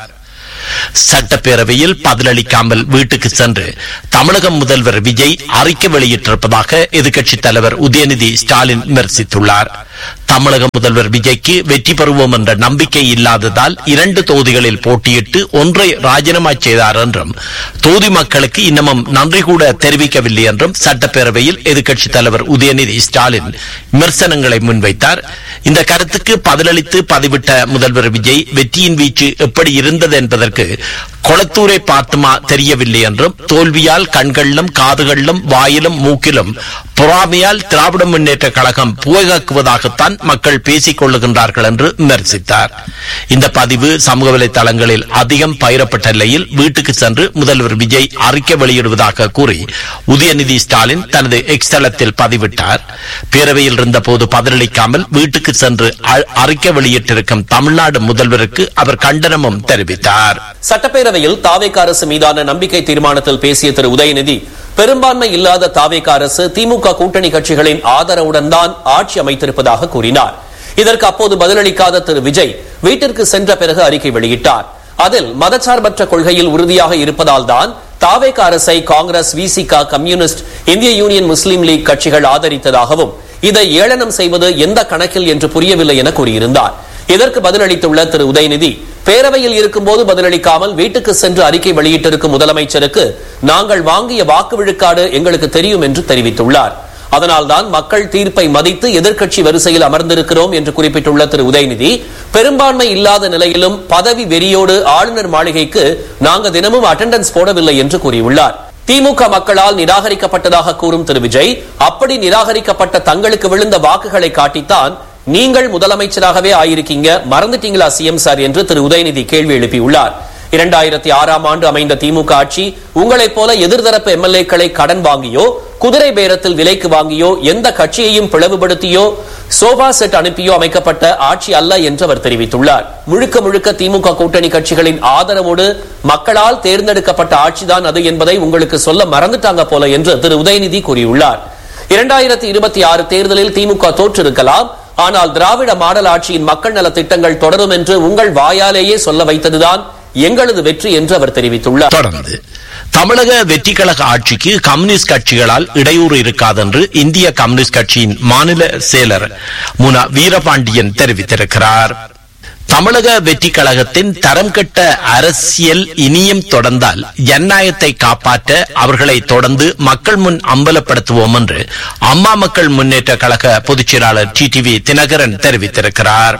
சட்டப்பேரவையில் பதிலளிக்காமல் வீட்டுக்கு சென்று தமிழக முதல்வர் விஜய் அறிக்கை வெளியிட்டிருப்பதாக எதிர்க்கட்சித் தலைவர் உதயநிதி ஸ்டாலின் விமர்சித்துள்ளார் தமிழக முதல்வர் விஜய்க்கு வெற்றி பெறுவோம் என்ற நம்பிக்கை இல்லாததால் இரண்டு தொகுதிகளில் போட்டியிட்டு ஒன்றை ராஜினாமா செய்தார் என்றும் தொகுதி மக்களுக்கு இன்னமும் நன்றி கூட தெரிவிக்கவில்லை என்றும் சட்டப்பேரவையில் எதிர்க்கட்சித் தலைவர் உதயநிதி ஸ்டாலின் விமர்சனங்களை முன்வைத்தார் இந்த கருத்துக்கு பதிலளித்து பதிவிட்ட முதல்வர் விஜய் வெற்றியின் வீச்சு எப்படி இருந்தது என்பதற்கு கொளத்தூரை பார்த்துமா தெரியவில்லை என்றும் தோல்வியால் கண்களிலும் காதுகளிலும் வாயிலும் மூக்கிலும் பொறாமையால் திராவிட முன்னேற்ற கழகம் புகைகாக்குவதாகத்தான் மக்கள் பேசிக் கொள்ளுகின்றார்கள் என்று விமர்சித்தார் இந்த பதிவு சமூக வலைதளங்களில் அதிகம் பயிரப்பட்ட நிலையில் வீட்டுக்கு சென்று முதல்வர் விஜய் அறிக்கை வெளியிடுவதாக கூறி உதயநிதி ஸ்டாலின் தனது எக்ஸ் தளத்தில் பதிவிட்டார் பேரவையில் இருந்தபோது பதிலளிக்காமல் வீட்டுக்கு சென்று அ- அறிக்கை வெளியிட்டிருக்கும் தமிழ்நாடு முதல்வருக்கு அவர் கண்டனமும் தெரிவித்தார் சட்டப்பேரவையில் தாவேக அரசு மீதான நம்பிக்கை தீர்மானத்தில் பேசிய திரு உதயநிதி பெரும்பான்மை இல்லாத தாவேக அரசு திமுக கூட்டணி கட்சிகளின் ஆதரவுடன் தான் ஆட்சி அமைத்திருப்பதாக கூறினார் இதற்கு அப்போது பதிலளிக்காத திரு விஜய் வீட்டிற்கு சென்ற பிறகு அறிக்கை வெளியிட்டார் அதில் மதச்சார்பற்ற கொள்கையில் உறுதியாக இருப்பதால் தான் தாவேக அரசை காங்கிரஸ் விசிக கம்யூனிஸ்ட் இந்திய யூனியன் முஸ்லீம் லீக் கட்சிகள் ஆதரித்ததாகவும் இதை ஏளனம் செய்வது எந்த கணக்கில் என்று புரியவில்லை என கூறியிருந்தார் இதற்கு பதிலளித்துள்ள திரு உதயநிதி பேரவையில் இருக்கும்போது பதிலளிக்காமல் வீட்டுக்கு சென்று அறிக்கை வெளியிட்டிருக்கும் முதலமைச்சருக்கு நாங்கள் வாங்கிய வாக்கு விழுக்காடு எங்களுக்கு தெரியும் என்று தெரிவித்துள்ளார் அதனால்தான் மக்கள் தீர்ப்பை மதித்து எதிர்க்கட்சி வரிசையில் அமர்ந்திருக்கிறோம் என்று குறிப்பிட்டுள்ள திரு உதயநிதி பெரும்பான்மை இல்லாத நிலையிலும் பதவி வெறியோடு ஆளுநர் மாளிகைக்கு நாங்க தினமும் அட்டெண்டன்ஸ் போடவில்லை என்று கூறியுள்ளார் திமுக மக்களால் நிராகரிக்கப்பட்டதாக கூறும் திரு விஜய் அப்படி நிராகரிக்கப்பட்ட தங்களுக்கு விழுந்த வாக்குகளை காட்டித்தான் நீங்கள் முதலமைச்சராகவே ஆயிருக்கீங்க மறந்துட்டீங்களா சிஎம் சார் என்று திரு உதயநிதி கேள்வி எழுப்பியுள்ளார் இரண்டாயிரத்தி ஆறாம் ஆண்டு அமைந்த திமுக ஆட்சி உங்களைப் போல எதிர்தரப்பு எம்எல்ஏக்களை கடன் வாங்கியோ குதிரை பேரத்தில் விலைக்கு வாங்கியோ எந்த கட்சியையும் பிளவுபடுத்தியோ சோபா செட் அனுப்பியோ அமைக்கப்பட்ட ஆட்சி அல்ல என்று அவர் தெரிவித்துள்ளார் முழுக்க முழுக்க திமுக கூட்டணி கட்சிகளின் ஆதரவோடு மக்களால் தேர்ந்தெடுக்கப்பட்ட ஆட்சிதான் அது என்பதை உங்களுக்கு சொல்ல மறந்துட்டாங்க போல என்று திரு உதயநிதி கூறியுள்ளார் இரண்டாயிரத்தி இருபத்தி ஆறு தேர்தலில் திமுக தோற்றிருக்கலாம் ஆனால் திராவிட மாடல் ஆட்சியின் மக்கள் நல திட்டங்கள் தொடரும் என்று உங்கள் வாயாலேயே சொல்ல வைத்ததுதான் எங்களது வெற்றி என்று அவர் தெரிவித்துள்ளார் தொடர்ந்து தமிழக வெற்றி கழக ஆட்சிக்கு கம்யூனிஸ்ட் கட்சிகளால் இடையூறு இருக்காதென்று இந்திய கம்யூனிஸ்ட் கட்சியின் மாநில செயலர் முனா வீரபாண்டியன் தெரிவித்திருக்கிறார் தமிழக வெற்றி கழகத்தின் தரம் கெட்ட அரசியல் இனியும் தொடர்ந்தால் ஜனநாயகத்தை காப்பாற்ற அவர்களை தொடர்ந்து மக்கள் முன் அம்பலப்படுத்துவோம் என்று அம்மா மக்கள் முன்னேற்ற கழக பொதுச் செயலாளர் டிடிவி தினகரன் தெரிவித்திருக்கிறார்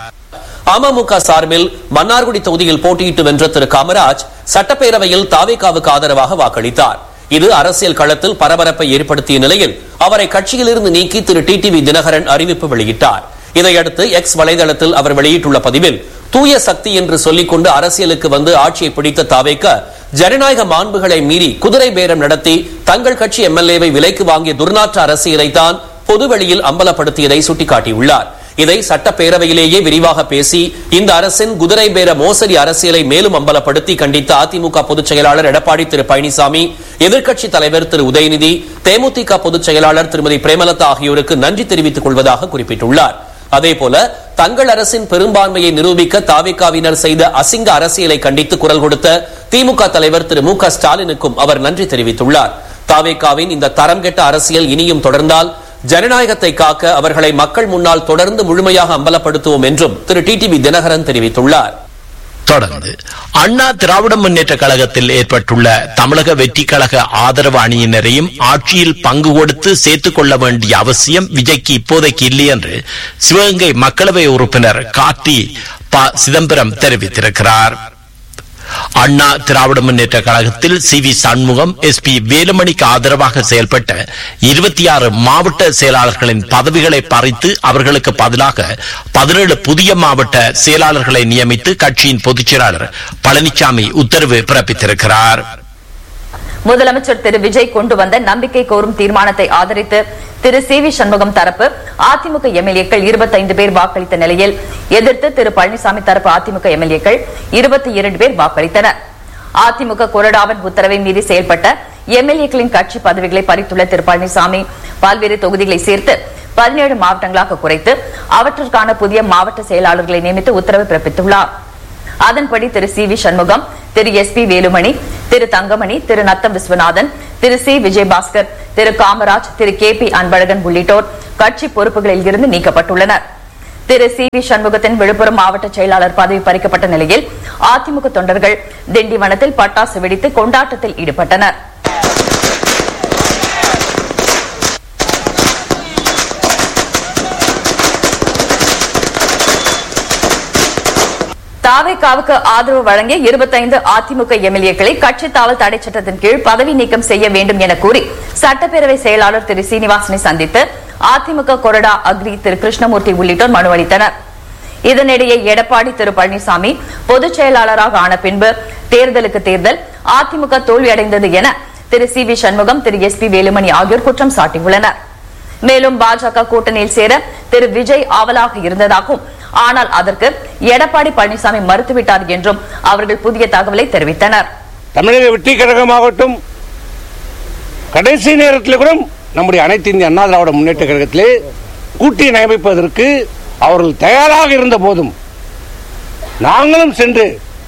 அமமுக சார்பில் மன்னார்குடி தொகுதியில் போட்டியிட்டு வென்ற திரு காமராஜ் சட்டப்பேரவையில் தாவேகாவுக்கு ஆதரவாக வாக்களித்தார் இது அரசியல் களத்தில் பரபரப்பை ஏற்படுத்திய நிலையில் அவரை கட்சியிலிருந்து நீக்கி திரு டிடிவி தினகரன் அறிவிப்பு வெளியிட்டார் இதையடுத்து எக்ஸ் வலைதளத்தில் அவர் வெளியிட்டுள்ள பதிவில் தூய சக்தி என்று சொல்லிக் கொண்டு அரசியலுக்கு வந்து ஆட்சியை பிடித்த தாவேக்க ஜனநாயக மாண்புகளை மீறி குதிரை பேரம் நடத்தி தங்கள் கட்சி எம்எல்ஏவை விலைக்கு வாங்கிய துர்நாற்ற அரசியலை தான் பொதுவெளியில் அம்பலப்படுத்தியதை சுட்டிக்காட்டியுள்ளார் இதை சட்டப்பேரவையிலேயே விரிவாக பேசி இந்த அரசின் குதிரை பேர மோசடி அரசியலை மேலும் அம்பலப்படுத்தி கண்டித்த அதிமுக பொதுச் செயலாளர் எடப்பாடி திரு பழனிசாமி எதிர்க்கட்சி தலைவர் திரு உதயநிதி தேமுதிக பொதுச் செயலாளர் திருமதி பிரேமலதா ஆகியோருக்கு நன்றி தெரிவித்துக் கொள்வதாக குறிப்பிட்டுள்ளார் அதேபோல தங்கள் அரசின் பெரும்பான்மையை நிரூபிக்க தாவேகாவினர் செய்த அசிங்க அரசியலை கண்டித்து குரல் கொடுத்த திமுக தலைவர் திரு மு க ஸ்டாலினுக்கும் அவர் நன்றி தெரிவித்துள்ளார் தாவேகாவின் இந்த தரம் கெட்ட அரசியல் இனியும் தொடர்ந்தால் ஜனநாயகத்தை காக்க அவர்களை மக்கள் முன்னால் தொடர்ந்து முழுமையாக அம்பலப்படுத்துவோம் என்றும் திரு டிடிவி தினகரன் தெரிவித்துள்ளார் தொடர்ந்து அண்ணா திராவிட முன்னேற்ற கழகத்தில் ஏற்பட்டுள்ள தமிழக வெற்றி கழக ஆதரவு அணியினரையும் ஆட்சியில் பங்கு கொடுத்து சேர்த்துக் கொள்ள வேண்டிய அவசியம் விஜய்க்கு இப்போதைக்கு இல்லை என்று சிவகங்கை மக்களவை உறுப்பினர் கார்த்தி ப சிதம்பரம் தெரிவித்திருக்கிறார் அண்ணா திராவிட முன்னேற்ற கழகத்தில் C V Shanmugam S P வேலுமணிக்கு ஆதரவாக செயல்பட்ட இருபத்தி ஆறு மாவட்ட செயலாளர்களின் பதவிகளை பறித்து அவர்களுக்கு பதிலாக பதினேழு புதிய மாவட்ட செயலாளர்களை நியமித்து கட்சியின் பொதுச் செயலாளர் பழனிசாமி உத்தரவு பிறப்பித்திருக்கிறார் முதலமைச்சர் திரு விஜய் கொண்டு வந்த நம்பிக்கை கோரும் தீர்மானத்தை ஆதரித்து திரு சி வி சண்முகம் தரப்பு அதிமுக எம்எல்ஏக்கள் இருபத்தைந்து பேர் வாக்களித்த நிலையில் எதிர்த்து திரு பழனிசாமி தரப்பு அதிமுக எம்எல்ஏக்கள் இருபத்தி இரண்டு பேர் வாக்களித்தனர் அதிமுக கொறடாவின் உத்தரவை மீறி செயல்பட்ட எம்எல்ஏக்களின் கட்சி பதவிகளை பறித்துள்ள திரு பழனிசாமி பல்வேறு தொகுதிகளை சேர்த்து பதினேழு மாவட்டங்களாக குறைத்து அவற்றிற்கான புதிய மாவட்ட செயலாளர்களை நியமித்து உத்தரவு பிறப்பித்துள்ளார் அதன்படி திரு சி வி சண்முகம் திரு எஸ் பி வேலுமணி திரு தங்கமணி திரு நத்தம் விஸ்வநாதன் திரு சி விஜயபாஸ்கர் திரு காமராஜ் திரு கே பி அன்பழகன் உள்ளிட்டோர் கட்சி பொறுப்புகளில் இருந்து நீக்கப்பட்டுள்ளனர் திரு சி வி சண்முகத்தின் விழுப்புரம் மாவட்ட செயலாளர் பதவி பறிக்கப்பட்ட நிலையில் அதிமுக தொண்டர்கள் திண்டிவனத்தில் பட்டாசு வெடித்து கொண்டாட்டத்தில் ஈடுபட்டனர் தாவேகாவுக்கு ஆதரவு வழங்கிய இருபத்தைந்து அதிமுக எம்எல்ஏக்களை கட்சி தாவல் தடை சட்டத்தின் கீழ் பதவி நீக்கம் செய்ய வேண்டும் என கூறி சட்டப்பேரவை செயலாளர் திரு சீனிவாசனை சந்தித்து அதிமுக கொறடா அக்ரி திரு கிருஷ்ணமூர்த்தி உள்ளிட்டோர் மனு அளித்தனர் இதனிடையே எடப்பாடி திரு பழனிசாமி பொதுச் செயலாளராக ஆன பின்பு தேர்தலுக்கு தேர்தல் அதிமுக தோல்வியடைந்தது என திரு சி வி சண்முகம் திரு எஸ் பி வேலுமணி ஆகியோர் குற்றம் சாட்டியுள்ளனர் மேலும் பாஜக கூட்டணியில் சேர திரு விஜய் ஆவலாக இருந்ததாகவும் ஆனால் அதற்கு எடப்பாடி பழனிசாமி மறுத்துவிட்டார் என்றும் அவர்கள் புதிய தகவலை தெரிவித்தனர் தமிழக வெற்றி கழகமாகட்டும் கடைசி நேரத்தில் கூட நம்முடைய அனைத்து இந்திய அண்ணா திராவிட முன்னேற்ற கழகத்திலே கூட்டணி அமைப்பதற்கு அவர்கள் தயாராக இருந்த போதும் நாங்களும் சென்று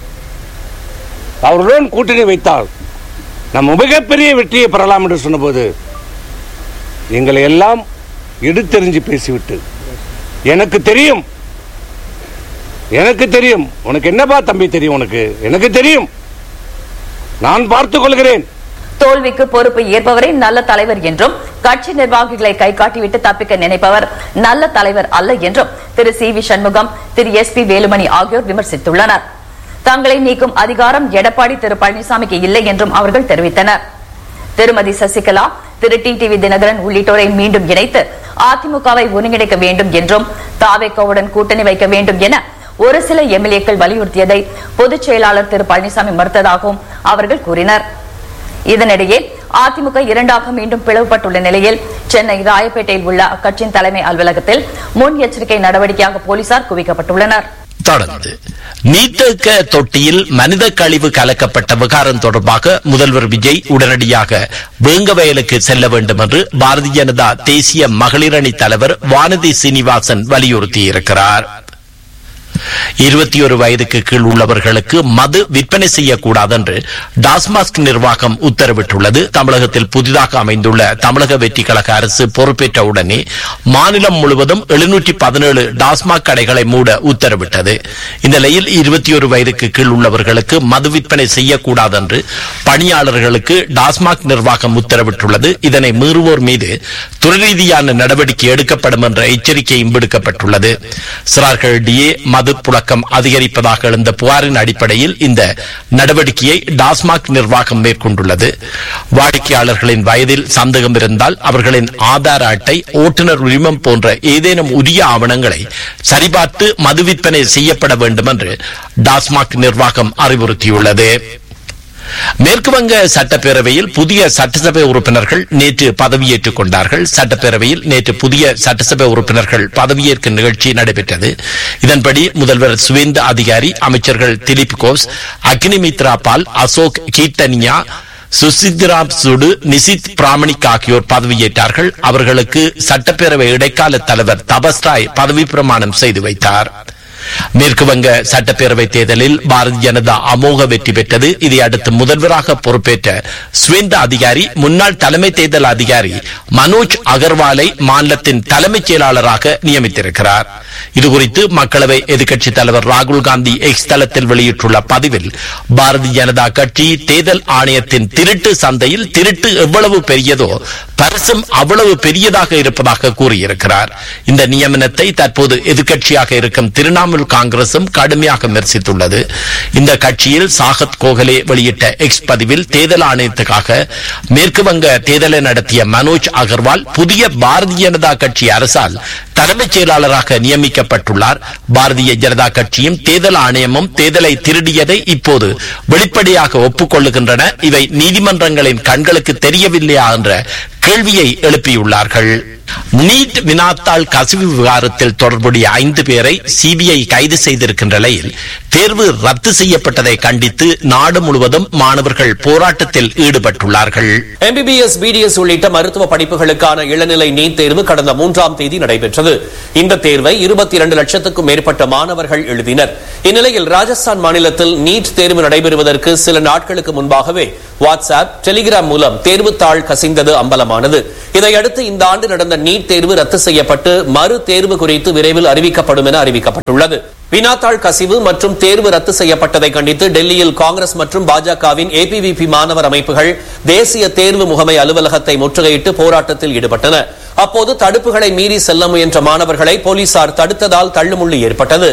அவர்களுடன் கூட்டணி வைத்தால் நம்ம மிகப்பெரிய வெற்றியை பெறலாம் என்று சொன்னபோது எங்களை எல்லாம் எடுத்தெறிஞ்சு பேசிவிட்டு எனக்கு தெரியும் எனக்கு தெரியும் உனக்கு என்னப்பா தம்பி தெரியும் உனக்கு எனக்கு தெரியும் நான் பார்த்துக் கொள்கிறேன் தோல்விக்கு பொறுப்பு ஏற்பவரே நல்ல தலைவர் என்றும் கட்சி நிர்வாகிகளை கை காட்டிவிட்டு தப்பிக்க நினைப்பவர் நல்ல தலைவர் அல்ல என்றும் திரு சி வி சண்முகம் திரு எஸ் பி வேலுமணி ஆகியோர் விமர்சித்துள்ளனர் தங்களை நீக்கும் அதிகாரம் எடப்பாடி திரு பழனிசாமிக்கு இல்லை என்றும் அவர்கள் தெரிவித்தனர் திருமதி சசிகலா திரு டி டிவி தினகரன் உள்ளிட்டோரை மீண்டும் இணைத்து அதிமுகவை ஒருங்கிணைக்க வேண்டும் என்றும் தாவேக்கோவுடன் கூட்டணி வைக்க வேண்டும் என ஒரு சில எம்எல்ஏக்கள் வலியுறுத்தியதை பொதுச் செயலாளர் திரு பழனிசாமி மறுத்ததாகவும் அவர்கள் கூறினர் இதனிடையே அதிமுக இரண்டாக மீண்டும் பிளவுபட்டுள்ள நிலையில் சென்னை ராயப்பேட்டையில் உள்ள அக்கட்சியின் தலைமை அலுவலகத்தில் முன் எச்சரிக்கை நடவடிக்கையாக போலீசார் குவிக்கப்பட்டுள்ளனர் தொடர்ந்து நீர்த்தேக்க தொட்டியில் மனித கழிவு கலக்கப்பட்ட விகாரம் தொடர்பாக முதல்வர் விஜய் உடனடியாக வேங்கவயலுக்கு செல்ல வேண்டும் என்று பாரதிய ஜனதா தேசிய மகளிர் அணி தலைவர் வானதி சீனிவாசன் வலியுறுத்தியிருக்கிறார் இருபத்தி ஒரு வயதுக்கு கீழ் உள்ளவர்களுக்கு மது விற்பனை செய்யக்கூடாது என்று டாஸ்மாஸ்க் நிர்வாகம் உத்தரவிட்டுள்ளது தமிழகத்தில் புதிதாக அமைந்துள்ள தமிழக வெற்றி கழக அரசு பொறுப்பேற்ற உடனே மாநிலம் முழுவதும் எழுநூற்றி பதினேழு டாஸ்மாக் கடைகளை மூட உத்தரவிட்டது இந்த நிலையில் இருபத்தி ஒரு வயதுக்கு கீழ் உள்ளவர்களுக்கு மது விற்பனை செய்யக்கூடாது என்று பணியாளர்களுக்கு டாஸ்மாக் நிர்வாகம் உத்தரவிட்டுள்ளது இதனை மீறுவோர் மீது துறை ரீதியான நடவடிக்கை எடுக்கப்படும் என்ற எச்சரிக்கையும் விடுக்கப்பட்டுள்ளது சிறார்கள் டிஏ மது புழக்கம் அதிகரிப்பதாக எழுந்த புகாரின் அடிப்படையில் இந்த நடவடிக்கையை டாஸ்மாக் நிர்வாகம் மேற்கொண்டுள்ளது வாடிக்கையாளர்களின் வயதில் சந்தேகம் இருந்தால் அவர்களின் ஆதார அட்டை ஓட்டுநர் உரிமம் போன்ற ஏதேனும் உரிய ஆவணங்களை சரிபார்த்து மது விற்பனை செய்யப்பட வேண்டும் என்று டாஸ்மாக் நிர்வாகம் அறிவுறுத்தியுள்ளது மேற்கு வங்க சட்டப்பேரவையில் புதிய சட்டசபை உறுப்பினர்கள் நேற்று பதவியேற்றுக் கொண்டார்கள் சட்டப்பேரவையில் நேற்று புதிய சட்டசபை உறுப்பினர்கள் பதவியேற்கும் நிகழ்ச்சி நடைபெற்றது இதன்படி முதல்வர் சுவேந்த அதிகாரி அமைச்சர்கள் திலீப் கோஸ் அக்னிமித்ரா பால் அசோக் கீர்த்தனியா சுசித்ராம் சுடு நிசித் பிராமணிக் ஆகியோர் பதவியேற்றார்கள் அவர்களுக்கு சட்டப்பேரவை இடைக்கால தலைவர் தபஸ்ராய் பதவி பிரமாணம் செய்து வைத்தார் மேற்கு வங்க சட்டப்பேரவை தேர்தலில் பாரதிய ஜனதா அமோக வெற்றி பெற்றது இதை அடுத்து முதல்வராக பொறுப்பேற்ற ஸ்வேந்த அதிகாரி முன்னாள் தலைமை தேர்தல் அதிகாரி மனோஜ் அகர்வாலை மாநிலத்தின் தலைமைச் செயலாளராக நியமித்திருக்கிறார் இதுகுறித்து மக்களவை எதிர்க்கட்சித் தலைவர் ராகுல் காந்தி எக்ஸ் தளத்தில் வெளியிட்டுள்ள பதிவில் பாரதிய ஜனதா கட்சி தேர்தல் ஆணையத்தின் திருட்டு சந்தையில் திருட்டு எவ்வளவு பெரியதோ பரிசும் அவ்வளவு பெரியதாக இருப்பதாக கூறியிருக்கிறார் இந்த நியமனத்தை தற்போது எதிர்க்கட்சியாக இருக்கும் திரிணாமுல் காங்கிரசும் கடுமையாக விமர்சித்துள்ளது இந்த கட்சியில் சாகத் கோகலே வெளியிட்ட எக்ஸ் பதிவில் தேர்தல் ஆணையத்துக்காக மேற்கு வங்க தேர்தலை நடத்திய மனோஜ் அகர்வால் புதிய பாரதிய ஜனதா கட்சி அரசால் தலைமைச் செயலாளராக நியமிக்கப்பட்டுள்ளார் பாரதிய ஜனதா கட்சியும் தேர்தல் ஆணையமும் தேர்தலை திருடியதை இப்போது வெளிப்படையாக ஒப்புக்கொள்ளுகின்றன இவை நீதிமன்றங்களின் கண்களுக்கு தெரியவில்லையா என்ற கேள்வியை எழுப்பியுள்ளார்கள் நீட் வினாத்தாள் கசிவு விவகாரத்தில் தொடர்புடைய ஐந்து பேரை சிபிஐ கைது செய்திருக்கின்ற நிலையில் தேர்வு ரத்து செய்யப்பட்டதை கண்டித்து நாடு முழுவதும் மாணவர்கள் போராட்டத்தில் ஈடுபட்டுள்ளார்கள் எம்பிபிஎஸ் பிடிஎஸ் உள்ளிட்ட மருத்துவ படிப்புகளுக்கான இளநிலை நீட் தேர்வு கடந்த மூன்றாம் தேதி நடைபெற்றது இந்த தேர்வை இருபத்தி இரண்டு லட்சத்துக்கும் மேற்பட்ட மாணவர்கள் எழுதினர் இந்நிலையில் ராஜஸ்தான் மாநிலத்தில் நீட் தேர்வு நடைபெறுவதற்கு சில நாட்களுக்கு முன்பாகவே வாட்ஸ்அப் டெலிகிராம் மூலம் தேர்வுத்தாள் கசிந்தது அம்பலமானது இதையடுத்து இந்த ஆண்டு நடந்த நீட் தேர்வு ரத்து செய்யப்பட்டு மறு தேர்வு குறித்து விரைவில் அறிவிக்கப்படும் என அறிவிக்கப்பட்டுள்ளது வினாத்தாள் கசிவு மற்றும் தேர்வு ரத்து செய்யப்பட்டதை கண்டித்து டெல்லியில் காங்கிரஸ் மற்றும் பாஜகவின் ஏபிவிபி மாணவர் அமைப்புகள் தேசிய தேர்வு முகமை அலுவலகத்தை முற்றுகையிட்டு போராட்டத்தில் ஈடுபட்டன அப்போது தடுப்புகளை மீறி செல்ல முயன்ற மாணவர்களை போலீசார் தடுத்ததால் தள்ளுமுள்ளு ஏற்பட்டது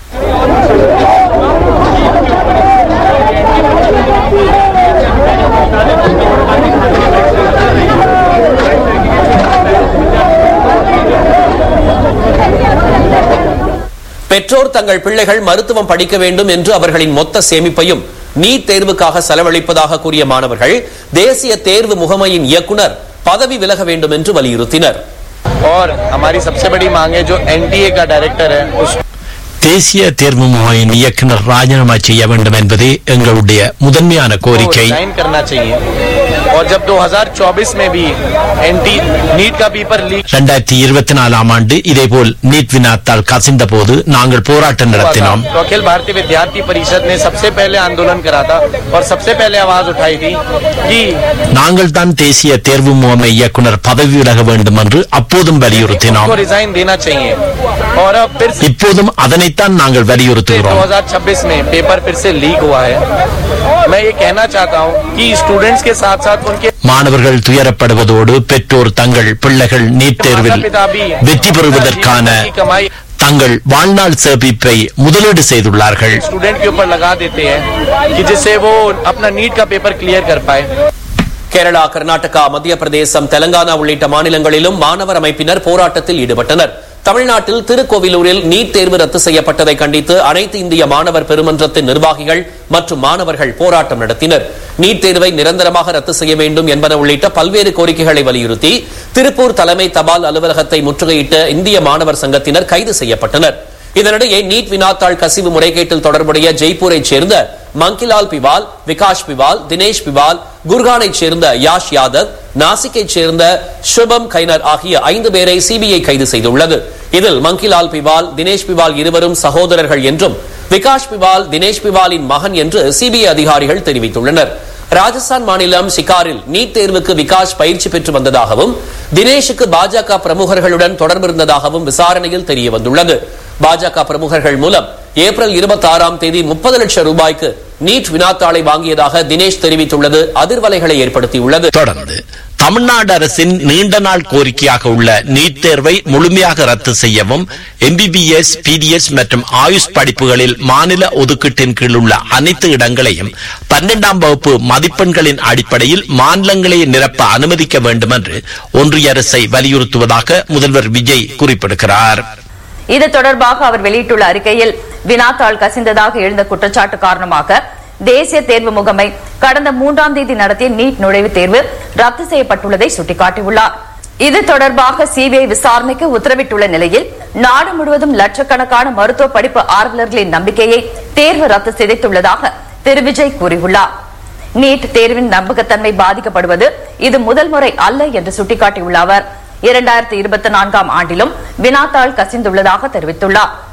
பெற்றோர் தங்கள் பிள்ளைகள் மருத்துவம் படிக்க வேண்டும் என்று அவர்களின் மொத்த சேமிப்பையும் நீட் தேர்வுக்காக செலவழிப்பதாக கூறிய மாணவர்கள் தேசிய தேர்வு முகமையின் இயக்குனர் பதவி விலக வேண்டும் என்று வலியுறுத்தினர் और हमारी सबसे बड़ी मांग है जो एनटीए का डायरेक्टर है उस தேசிய தேர்வு முகமையின் இயக்குனர் ராஜினாமா செய்ய வேண்டும் என்பதே எங்களுடைய முதன்மையான கோரிக்கை रिजाइन करना चाहिए और जब 2024 में भी एनटी नीट का पेपर लीक இரண்டாயிரத்தி இருபத்தி நாலாம் ஆண்டு இதேபோல் நீட் வினாத்தால் கசிந்த போது நாங்கள் போராட்டம் हुआ था நடத்தினோம் तो अखिल भारतीय विद्यार्थी परिषद ने सबसे पहले आंदोलन करा था और सबसे पहले आवाज उठाई थी कि நாங்கள் தான் தேசிய தேர்வு முகமை இயக்குனர் பதவி விலக வேண்டும் என்று அப்போதும் வலியுறுத்தினோம் उसको रिजाइन देना चाहिए और अब फिर से இப்போதும் அதனைத்தான் நாங்கள் வலியுறுத்துகிறோம் 2026 में पेपर फिर से लीक हुआ है मैं ये कहना चाहता हूँ कि स्टूडेंट्स के साथ साथ उनके மாணவர்கள் துயரப்படுவதோடு பெற்றோர் தங்கள் பிள்ளைகள் நீட் தேர்வில் வெற்றி பெறுவதற்கான कमाई தங்கள் வாழ்நாள் சேமிப்பை முதலீடு செய்துள்ளார்கள் स्टूडेंट के ऊपर लगा देते हैं कि जिससे वो अपना नीट का पेपर क्लियर कर पाए கேரளா கர்நாடகா மத்திய பிரதேசம் தெலங்கானா உள்ளிட்ட மாநிலங்களிலும் மாணவர் அமைப்பினர் போராட்டத்தில் ஈடுபட்டனர் தமிழ்நாட்டில் திருக்கோவிலூரில் நீட் தேர்வு ரத்து செய்யப்பட்டதை கண்டித்து அனைத்து இந்திய மாணவர் பெருமன்றத்தின் நிர்வாகிகள் மற்றும் மாணவர்கள் போராட்டம் நடத்தினர் நீட் தேர்வை நிரந்தரமாக ரத்து செய்ய வேண்டும் என்பன உள்ளிட்ட பல்வேறு கோரிக்கைகளை வலியுறுத்தி திருப்பூர் தலைமை தபால் அலுவலகத்தை முற்றுகையிட்ட இந்திய மாணவர் சங்கத்தினர் கைது செய்யப்பட்டனர் இதனிடையே நீட் வினாத்தாள் கசிவு முறைகேட்டில் தொடர்புடைய ஜெய்ப்பூரைச் சேர்ந்த மங்கிலால் பிவால் விகாஷ் பிவால் தினேஷ் பிவால் குர்கானைச் சேர்ந்த யாஷ் யாதவ் நாசிக்கைச் சேர்ந்த சுபம் கைனர் ஆகிய ஐந்து பேரை சிபிஐ கைது செய்துள்ளது இதில் மங்கிலால் பிவால் தினேஷ் பிவால் இருவரும் சகோதரர்கள் என்றும் விகாஷ் பிவால் தினேஷ் பிவாலின் மகன் என்று சிபிஐ அதிகாரிகள் தெரிவித்துள்ளனர் ராஜஸ்தான் மாநிலம் சிகாரில் நீட் தேர்வுக்கு விகாஷ் பயிற்சி பெற்று வந்ததாகவும் தினேஷுக்கு பாஜக பிரமுகர்களுடன் தொடர்பு இருந்ததாகவும் விசாரணையில் தெரிய வந்துள்ளது பாஜக பிரமுகர்கள் மூலம் ஏப்ரல் இருபத்தி ஆறாம் தேதி முப்பது லட்சம் ரூபாய்க்கு நீட் வினாத்தாளை வாங்கியதாக தினேஷ் தெரிவித்துள்ளது அதிர்வலைகளை ஏற்படுத்தியுள்ளது தொடர்ந்து தமிழ்நாடு அரசின் நீண்ட நாள் கோரிக்கையாக உள்ள நீட் தேர்வை முழுமையாக ரத்து செய்யவும் எம்பிபிஎஸ் பிடிஎஸ் மற்றும் ஆயுஷ் படிப்புகளில் மாநில ஒதுக்கீட்டின் கீழ் உள்ள அனைத்து இடங்களையும் பன்னெண்டாம் வகுப்பு மதிப்பெண்களின் அடிப்படையில் மாநிலங்களே நிரப்ப அனுமதிக்க வேண்டும் என்று ஒன்றிய அரசை வலியுறுத்துவதாக முதல்வர் விஜய் குறிப்பிடுகிறார் இது தொடர்பாக அவர் வெளியிட்டுள்ள அறிக்கையில் வினாத்தாள் கசிந்ததாக எழுந்த குற்றச்சாட்டு காரணமாக தேசிய தேர்வு முகமை கடந்த மூன்றாம் தேதி நடத்திய நீட் நுழைவுத் தேர்வு ரத்து செய்யப்பட்டுள்ளதை சுட்டிக்காட்டியுள்ளார் இது தொடர்பாக சிபிஐ விசாரணைக்கு உத்தரவிட்டுள்ள நிலையில் நாடு முழுவதும் லட்சக்கணக்கான மருத்துவ படிப்பு ஆர்வலர்களின் நம்பிக்கையை தேர்வு ரத்து சிதைத்துள்ளதாக திரு விஜய் கூறியுள்ளார் நீட் தேர்வின் நம்பகத்தன்மை பாதிக்கப்படுவது இது முதல் முறை அல்ல என்று சுட்டிக்காட்டியுள்ள அவர் இரண்டாயிரத்தி இருபத்தி நான்காம் ஆண்டிலும் வினாத்தாள் கசிந்துள்ளதாக தெரிவித்துள்ளார்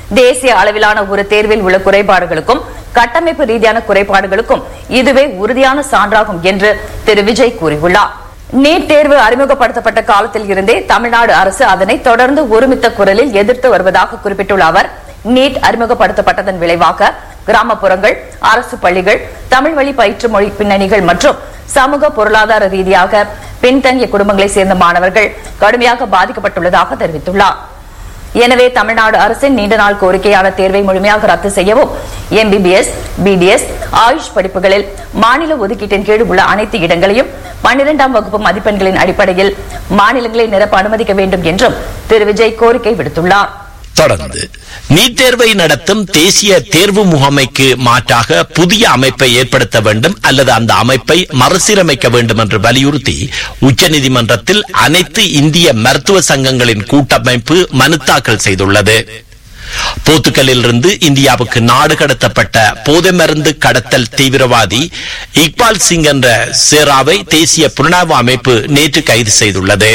தேசிய அளவிலான ஒரு தேர்வில் உள்ள குறைபாடுகளுக்கும் கட்டமைப்பு ரீதியான குறைபாடுகளுக்கும் இதுவே உறுதியான சான்றாகும் என்று திரு விஜய் கூறியுள்ளார் நீட் தேர்வு அறிமுகப்படுத்தப்பட்ட காலத்தில் இருந்தே தமிழ்நாடு அரசு அதனை தொடர்ந்து ஒருமித்த குரலில் எதிர்த்து வருவதாக குறிப்பிட்டுள்ள அவர் நீட் அறிமுகப்படுத்தப்பட்டதன் விளைவாக கிராமப்புறங்கள் அரசு பள்ளிகள் தமிழ் வழி பயிற்று மொழி பின்னணிகள் மற்றும் சமூக பொருளாதார ரீதியாக பின்தங்கிய குடும்பங்களைச் சேர்ந்த மாணவர்கள் கடுமையாக பாதிக்கப்பட்டுள்ளதாக தெரிவித்துள்ளார் எனவே தமிழ்நாடு அரசின் நீண்ட நாள் கோரிக்கையான தேர்வை முழுமையாக ரத்து செய்யவும் எம்பிபிஎஸ் பிடிஎஸ் ஆயுஷ் படிப்புகளில் மாநில ஒதுக்கீட்டின் கீழ் உள்ள அனைத்து இடங்களையும் பன்னிரெண்டாம் வகுப்பு மதிப்பெண்களின் அடிப்படையில் மாநிலங்களை நிரப்ப அனுமதிக்க வேண்டும் என்றும் திரு விஜய் கோரிக்கை விடுத்துள்ளார் தொடர்ந்து நீட் தேர்வை நடத்தும் தேசிய தேர்வு முகமைக்கு மாற்றாக புதிய அமைப்பை ஏற்படுத்த வேண்டும் அல்லது அந்த அமைப்பை மறுசீரமைக்க வேண்டும் என்று வலியுறுத்தி உச்சநீதிமன்றத்தில் அனைத்து இந்திய மருத்துவ சங்கங்களின் கூட்டமைப்பு மனு தாக்கல் செய்துள்ளது போர்த்துகலில் இருந்து இந்தியாவுக்கு நாடு கடத்தப்பட்ட போதை மருந்து கடத்தல் தீவிரவாதி இக்பால் சிங் என்ற சேராவை தேசிய புலனாய்வு அமைப்பு நேற்று கைது செய்துள்ளது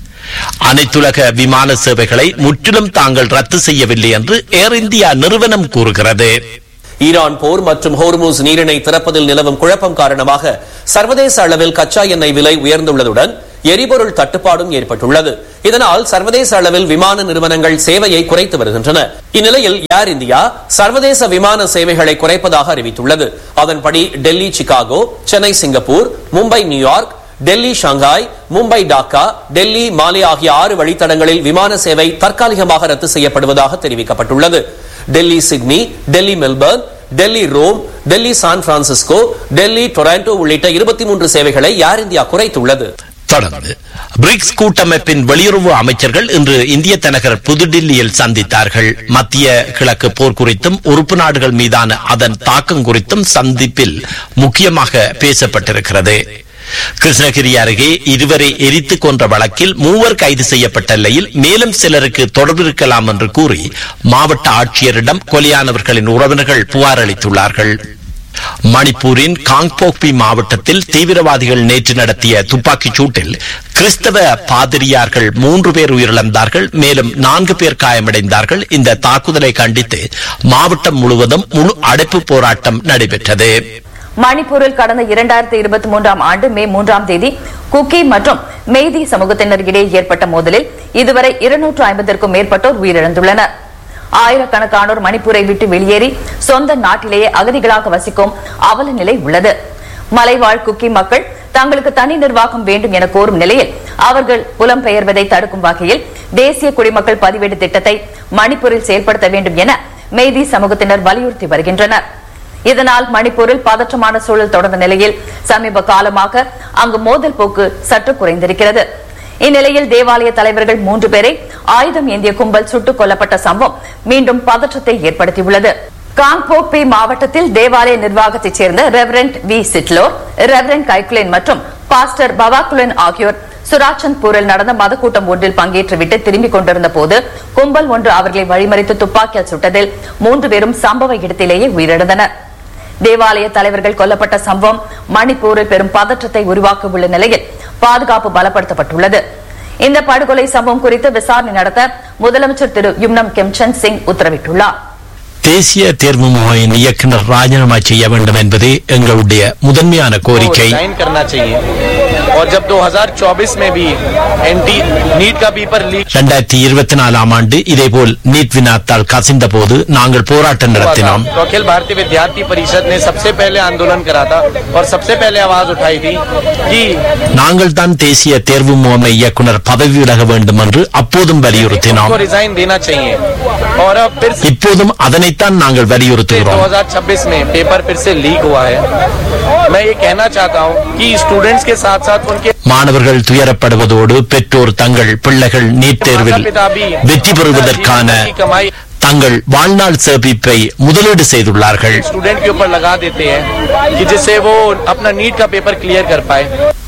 அனைத்துலக விமான சேவைகளை முற்றிலும் தாங்கள் ரத்து செய்யவில்லை என்று ஏர் இந்தியா நிறுவனம் கூறுகிறது ஈரான் போர் மற்றும் ஹோர்மூஸ் நீரிணை திறப்பதில் நிலவும் குழப்பம் காரணமாக சர்வதேச அளவில் கச்சா எண்ணெய் விலை உயர்ந்துள்ளதுடன் எரிபொருள் தட்டுப்பாடும் ஏற்பட்டுள்ளது இதனால் சர்வதேச அளவில் விமான நிறுவனங்கள் சேவையை குறைத்து வருகின்றன இந்நிலையில் ஏர் இந்தியா சர்வதேச விமான சேவைகளை குறைப்பதாக அறிவித்துள்ளது அதன்படி Delhi Chicago Chennai Singapore Mumbai New York Delhi Shanghai Mumbai Dhaka Delhi Male ஆகிய ஆறு வழித்தடங்களில் விமான சேவை தற்காலிகமாக ரத்து செய்யப்படுவதாக தெரிவிக்கப்பட்டுள்ளது Delhi Sydney Delhi Melbourne Delhi Rome Delhi San Francisco Delhi Toronto உள்ளிட்ட இருபத்தி மூன்று சேவைகளை ஏர் இந்தியா குறைத்துள்ளது தொடர்ந்து பிரிக்ஸ் கூட்டமைப்பின் வெளியுறவு அமைச்சர்கள் இன்று இந்திய தலைநகர் புதுடில்லியில் சந்தித்தார்கள் மத்திய கிழக்கு போர் குறித்தும் உறுப்பு நாடுகள் மீதான அதன் தாக்கம் குறித்தும் சந்திப்பில் முக்கியமாக பேசப்பட்டிருக்கிறது கிருஷ்ணகிரி அருகே இருவரை எரித்து கொன்ற வழக்கில் மூவர் கைது செய்யப்பட்ட நிலையில் மேலும் சிலருக்கு தொடர்பு இருக்கலாம் என்று கூறி மாவட்ட ஆட்சியரிடம் கொலையானவர்களின் உறவினர்கள் புகார் அளித்துள்ளார்கள் மணிப்பூரின் காங்போக்பி மாவட்டத்தில் தீவிரவாதிகள் நேற்று நடத்திய துப்பாக்கிச் சூட்டில் கிறிஸ்தவ பாதிரியார்கள் மூன்று பேர் உயிரிழந்தார்கள் மேலும் நான்கு பேர் காயமடைந்தார்கள் இந்த தாக்குதலை கண்டித்து மாவட்டம் முழுவதும் முழு அடைப்பு போராட்டம் நடைபெற்றது மணிப்பூரில் கடந்த இரண்டாயிரத்தி இருபத்தி மூன்றாம் ஆண்டு மே மூன்றாம் தேதி குக்கி மற்றும் மெய்தி சமூகத்தினர் இடையே ஏற்பட்ட மோதலில் இதுவரை இருநூற்று ஐம்பதற்கும் மேற்பட்டோர் உயிரிழந்துள்ளனர் ஆயிரக்கணக்கானோர் மணிப்பூரை விட்டு வெளியேறி சொந்த நாட்டிலேயே அகதிகளாக வசிக்கும் அவல நிலை உள்ளது மலைவாழ் குக்கி மக்கள் தங்களுக்கு தனி நிர்வாகம் வேண்டும் என கோரும் நிலையில் அவர்கள் புலம்பெயர்வதை தடுக்கும் வகையில் தேசிய குடிமக்கள் பதிவேடு திட்டத்தை மணிப்பூரில் செயல்படுத்த வேண்டும் என மெய்தி சமூகத்தினர் வலியுறுத்தி வருகின்றனர் இதனால் மணிப்பூரில் பதற்றமான சூழல் தொடர்ந்த நிலையில் சமீப காலமாக அங்கு மோதல் போக்கு சற்று குறைந்திருக்கிறது இந்நிலையில் தேவாலய தலைவர்கள் மூன்று பேரை ஆயுதம் ஏந்திய கும்பல் சுட்டுக் கொல்லப்பட்ட சம்பவம் மீண்டும் பதற்றத்தை ஏற்படுத்தியுள்ளது காங்போக்பி மாவட்டத்தில் தேவாலய நிர்வாகத்தைச் சேர்ந்த ரெவரண்ட் வி சிட்லோர் ரெவரண்ட் கைக்குலேன் மற்றும் பாஸ்டர் பவாக்குலன் ஆகியோர் சுராச்சந்த் பூரில் நடந்த மதக்கூட்டம் ஒன்றில் பங்கேற்றுவிட்டு திரும்பிக் கொண்டிருந்த போது கும்பல் ஒன்று அவர்களை வழிமறித்து துப்பாக்கியால் சுட்டதில் மூன்று பேரும் சம்பவ இடத்திலேயே உயிரிழந்தனர் தேவாலய தலைவர்கள் கொல்லப்பட்ட சம்பவம் மணிப்பூரில் பெரும் பதற்றத்தை உருவாக்கியுள்ள நிலையில் பாதுகாப்பு பலப்படுத்தப்பட்டுள்ளது இந்த படுகொலை சம்பவம் குறித்து விசாரணை நடத்த முதலமைச்சர் திரு யும்னம் கெம்சந்த் சிங் உத்தரவிட்டுள்ளார் தேசிய தேர்வு முகமையின் இயக்குநர் ராஜினாமா செய்ய வேண்டும் என்பதே எங்களுடைய முதன்மையான கோரிக்கை रिजाइन करना चाहिए और जब 2024 में भी एंटी नीट का पेपर लीक இரண்டாயிரத்தி இருபத்தி நாலாம் ஆண்டு இதேபோல் நீட் வினாத்தால் கசிந்த போது நாங்கள் போராட்டம் हुआ था நடத்தினோம் तो अखिल भारतीय विद्यार्थी परिषद ने सबसे पहले आंदोलन करा था और सबसे पहले आवाज उठाई थी कि நாங்கள் தான் தேசிய தேர்வு முகமை இயக்குனர் பதவி விலக வேண்டும் என்று அப்போதும் வலியுறுத்தினோம் उनको रिजाइन देना चाहिए और अब फिर से இப்போதும் அதனைத்தான் நாங்கள் வலியுறுத்துகிறோம் 2026 में पेपर फिर से लीक हुआ है मैं ये कहना चाहता हूँ कि स्टूडेंट्स के साथ साथ उनके மாணவர்கள் துயரப்படுவதோடு பெற்றோர் தங்கள் பிள்ளைகள் நீட் தேர்வில் வெற்றி பெறுவதற்கான தங்கள் வாழ்நாள் சேமிப்பை முதலீடு செய்துள்ளார்கள் स्टूडेंट के ऊपर लगा देते हैं कि जिससे वो अपना नीट का पेपर क्लियर कर पाए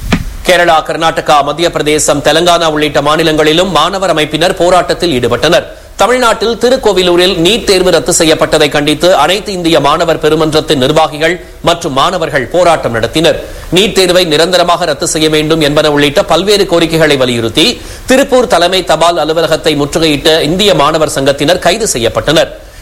கேரளா கர்நாடகா மத்திய பிரதேசம் தெலங்கானா உள்ளிட்ட மாநிலங்களிலும் மாணவர் அமைப்பினர் போராட்டத்தில் ஈடுபட்டனர் தமிழ்நாட்டில் திருக்கோவிலூரில் நீட் தேர்வு ரத்து செய்யப்பட்டதை கண்டித்து அனைத்து இந்திய மாணவர் பெருமன்றத்தின் நிர்வாகிகள் மற்றும் மாணவர்கள் போராட்டம் நடத்தினர் நீட் தேர்வை நிரந்தரமாக ரத்து செய்ய வேண்டும் என்பன உள்ளிட்ட பல்வேறு கோரிக்கைகளை வலியுறுத்தி திருப்பூர் தலைமை தபால் அலுவலகத்தை முற்றுகையிட்ட இந்திய மாணவர் சங்கத்தினர் கைது செய்யப்பட்டனர்